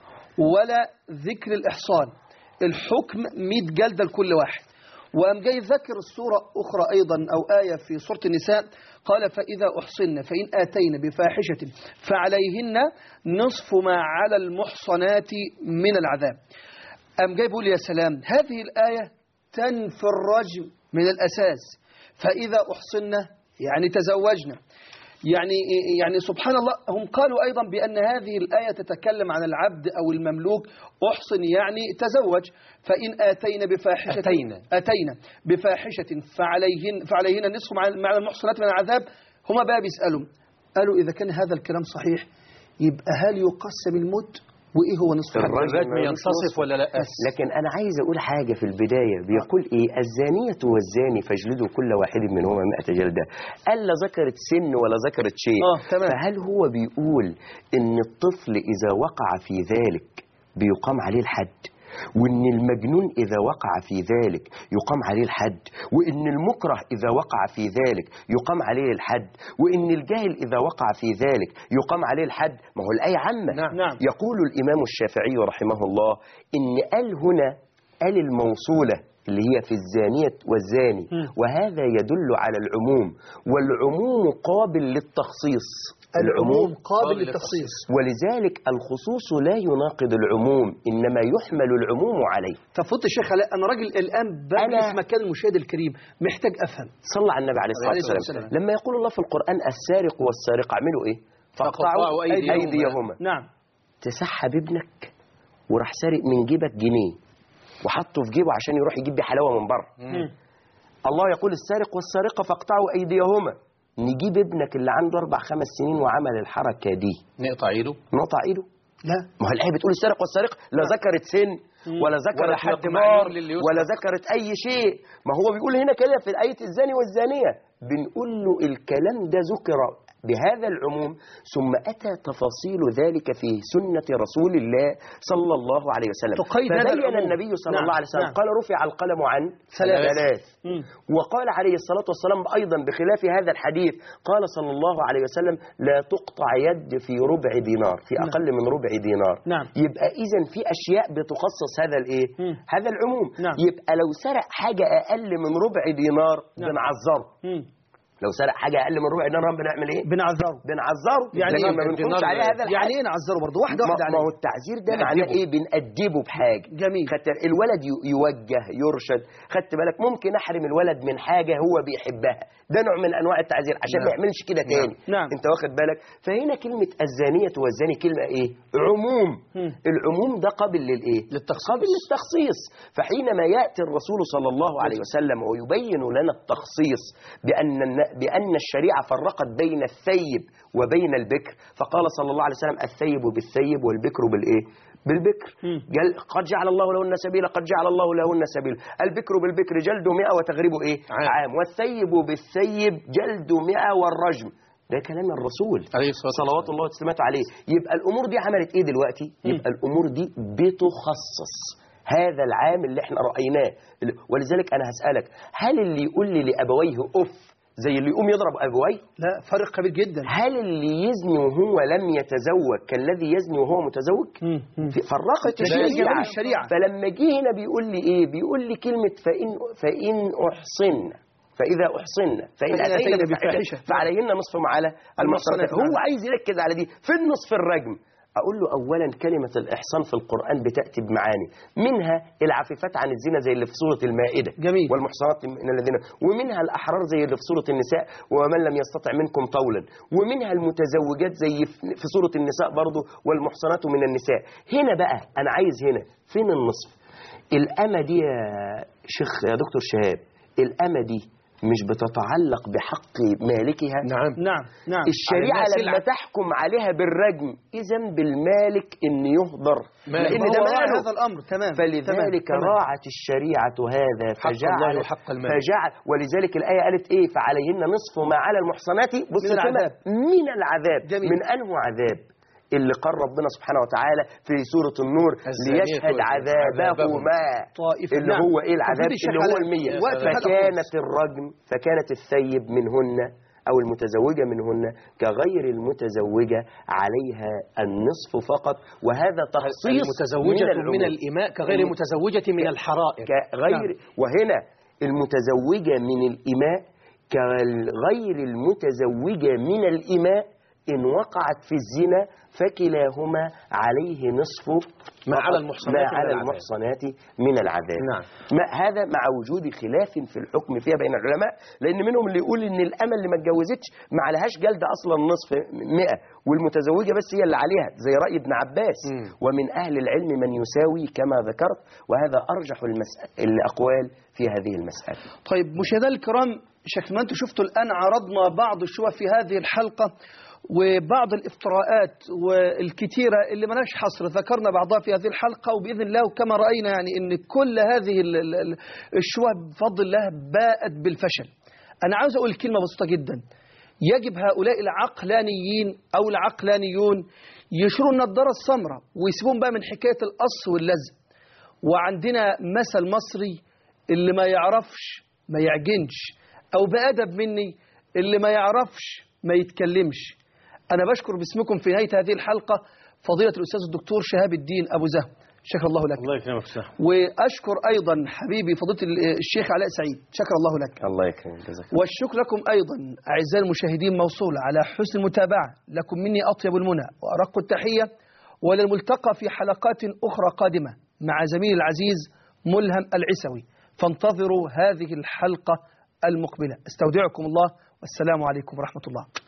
ولا ذكر الإحصان الحكم 100 جلدة لكل واحد وقام جاي ذكر السورة أخرى أيضا أو آية في سورة النساء قال فإذا أحصن فإن آتين بفاحشة فعليهن نصف ما على المحصنات من العذاب قام جاي بيقول يا سلام هذه الآية تنفي الرجم من الأساس فإذا أحصن يعني تزوجنا يعني يعني سبحان الله هم قالوا أيضا بأن هذه الآية تتكلم عن العبد أو المملوك أحصن يعني تزوج فإن آتينا بفاحشة أتينا. أتينا بفاحشة فعليهن فعليهن النصف مع مع المحصنات من العذاب هما بقى بيسألوا قالوا إذا كان هذا الكلام صحيح يبقى هل يقسم الموت وإيه هو نصف الرجم العذاب؟ الرجم ملوش ينتصف نصف. ولا لا لكن أنا عايز أقول حاجة في البداية بيقول إيه الزانية والزاني فاجلدوا كل واحد منهما مئة جلدة ألا ذكرت سن ولا ذكرت شيء آه، تمام. فهل هو بيقول إن الطفل إذا وقع في ذلك بيقام عليه الحد وإن المجنون إذا وقع في ذلك يقام عليه الحد وإن المكره إذا وقع في ذلك يقام عليه الحد وإن الجاهل إذا وقع في ذلك يقام عليه الحد ما هو الآية عامة نعم. نعم. يقول الإمام الشافعي رحمه الله إن قال هنا قال الموصولة اللي هي في الزانية والزاني مم. وهذا يدل على العموم والعموم قابل للتخصيص العموم قابل قابل للتخصيص ولذلك الخصوص لا يناقض العموم إنما يحمل العموم عليه ففضل الشيخ علاء أنا راجل الآن بجلس أنا- مكان المشاهد الكريم محتاج أفهم صلى على النبي عليه الصلاة عليه الصلاة والسلام والسلام. لما يقول الله في القرآن السارق والسارقة اعملوا إيه فاقطعوا أيديهما. أيديهما نعم تسحب ابنك وراح سارق من جيبك جنيه وحطه في جيبه عشان يروح يجيب بيه حلاوه من بره مم. الله يقول السارق والسارقه فاقطعوا ايديهما نجيب ابنك اللي عنده اربع خمس سنين وعمل الحركه دي نقطع ايده نقطع ايده لا ما هو الايه بتقول السارق والسارقه لا ذكرت سن ولا ذكرت ولا حد مقدار معلوم للي يسرق. ولا ذكرت اي شيء ما هو بيقول هنا كده في ايه الزاني والزانيه بنقول له الكلام ده ذكر بهذا العموم ثم اتى تفاصيل ذلك في سنه رسول الله صلى الله عليه وسلم تقيد هذا فبين العموم. النبي صلى نعم، الله عليه وسلم نعم. قال رفع القلم عن ثلاث. ثلاث مم. وقال عليه الصلاة والسلام أيضا بخلاف هذا الحديث قال صلى الله عليه وسلم لا تقطع يد في ربع دينار في نعم. أقل من ربع دينار نعم. يبقى إذا في أشياء بتخصص هذا الإيه مم. هذا العموم نعم. يبقى لو سرق حاجة أقل من ربع دينار نعم. بنعذره مم. لو سرق حاجة أقل من ربع دينار بنعمل إيه بنعذره بنعذره يعني لكن إيه؟ ما بنقولش الدينار عليه هذا الحد يعني ايه نعذره برضه واحده ما, واحده ما هو عليه التعذير ده نأدبه. معناه ايه بنأدبه بحاجه جميل. خدت الولد ي- يوجه يرشد خدت بالك ممكن احرم الولد من حاجه هو بيحبها ده نوع من انواع التعذير عشان نعم. ما يعملش كده تاني نعم. انت واخد بالك فهنا كلمه الزانيه والزاني كلمه ايه عموم مم. العموم ده قابل للايه للتخصيص. قابل للتخصيص فحينما ياتي الرسول صلى الله عليه وسلم ويبين لنا التخصيص بان الن- بان الشريعه فرقت بين الثيب وبين البكر فقال صلى الله عليه وسلم الثيب بالثيب والبكر بالايه بالبكر مم. قال قد جعل الله لهن سبيلا قد جعل الله لهن سبيلا البكر بالبكر جلد مئة وتغريب ايه عام. عام والثيب بالثيب جلد مئة والرجم ده كلام الرسول عليه الصلاة والسلام. صلوات الله وسلامته عليه يبقى الامور دي عملت ايه دلوقتي يبقى الامور دي بتخصص هذا العام اللي احنا رايناه ولذلك انا هسالك هل اللي يقول لي لابويه اف زي اللي يقوم يضرب ابويه لا فرق كبير جدا هل اللي يزني وهو لم يتزوج كالذي يزني وهو متزوج مم. مم. في- فرقت ده الشريعة جمال الشريعة. فلما جه هنا بيقول لي ايه بيقول لي كلمة فإن فإن أحصن فإذا أحصن فإن فإن أتينا أتينا بفاحشة بفاحشة. فعليهن نصف ما على المحصنات المحصنات. هو عايز يركز على دي في النصف الرجم أقول له أولا كلمة الإحصان في القرآن بتأتي بمعاني منها العفيفات عن الزنا زي اللي في سورة المائدة جميل. والمحصنات من الذين ومنها الأحرار زي اللي في سورة النساء ومن لم يستطع منكم طولا ومنها المتزوجات زي في- في سورة النساء برضو والمحصنات من النساء هنا بقى أنا عايز هنا فين النصف الأمة دي يا شيخ يا دكتور شهاب الأمة دي مش بتتعلق بحق مالكها نعم نعم نعم الشريعة على لما السلعة. تحكم عليها بالرجم إذا بالمالك إن يهدر مال. لأن هو ده راعى ماله هذا الأمر تمام فلذلك تمام. راعت الشريعة هذا حق فجعل الله وحق المال. فجعل ولذلك الآية قالت إيه فعليهن نصف ما على المحصنات بص من كده، العذاب. من العذاب جميل. من أنه عذاب اللي قال ربنا سبحانه وتعالى في سورة النور الزانية ليشهد عذابهما. عذابهما طائفة اللي نعم. هو ايه العذاب تفريد الشيخ اللي هو على- المية وقت الحلقة فكانت الرجم فكانت الثيب منهن أو المتزوجة منهن كغير المتزوجة عليها النصف فقط وهذا تخصيص المتزوجة من, العموم. الإماء كغير الم- المتزوجة من الحرائر كغير وهنا المتزوجة من الإماء كغير المتزوجة من الإماء إن وقعت في الزنا فكلاهما عليه نصف ما فقط على المحصنات ما من على العذاب. المحصنات من العذاب نعم. ما هذا مع وجود خلاف في الحكم فيها بين العلماء لأن منهم اللي يقول إن الأمل اللي ما اتجوزتش ما عليهاش جلد أصلا نصف مئة والمتزوجة بس هي اللي عليها زي رأي ابن عباس مم. ومن أهل العلم من يساوي كما ذكرت وهذا أرجح المسألة الأقوال في هذه المسألة طيب مشاهدينا الكرام شكل ما انتم شفتوا الآن عرضنا بعض الشبه في هذه الحلقة وبعض الافتراءات والكثيرة اللي ملاش حصر ذكرنا بعضها في هذه الحلقة وبإذن الله وكما رأينا يعني أن كل هذه ال- ال- ال- الشبه بفضل الله باءت بالفشل أنا عاوز أقول كلمة بسيطة جدا يجب هؤلاء العقلانيين أو العقلانيون يشروا النضارة السمراء ويسيبون بقى من حكاية القص واللزق وعندنا مثل مصري اللي ما يعرفش ما يعجنش أو بأدب مني اللي ما يعرفش ما يتكلمش أنا بشكر باسمكم في نهاية هذه الحلقة فضيلة الأستاذ الدكتور شهاب الدين أبو زهو شكر الله لك الله يكرمك صح وأشكر أيضا حبيبي فضيلة الشيخ علاء سعيد شكر الله لك الله يكرمك جزاك الله والشكر لكم أيضا أعزائي المشاهدين موصول على حسن المتابعة لكم مني أطيب المنى وأرق التحية وللملتقى في حلقات أخرى قادمة مع زميلي العزيز ملهم العسوي فانتظروا هذه الحلقة المقبلة استودعكم الله والسلام عليكم ورحمة الله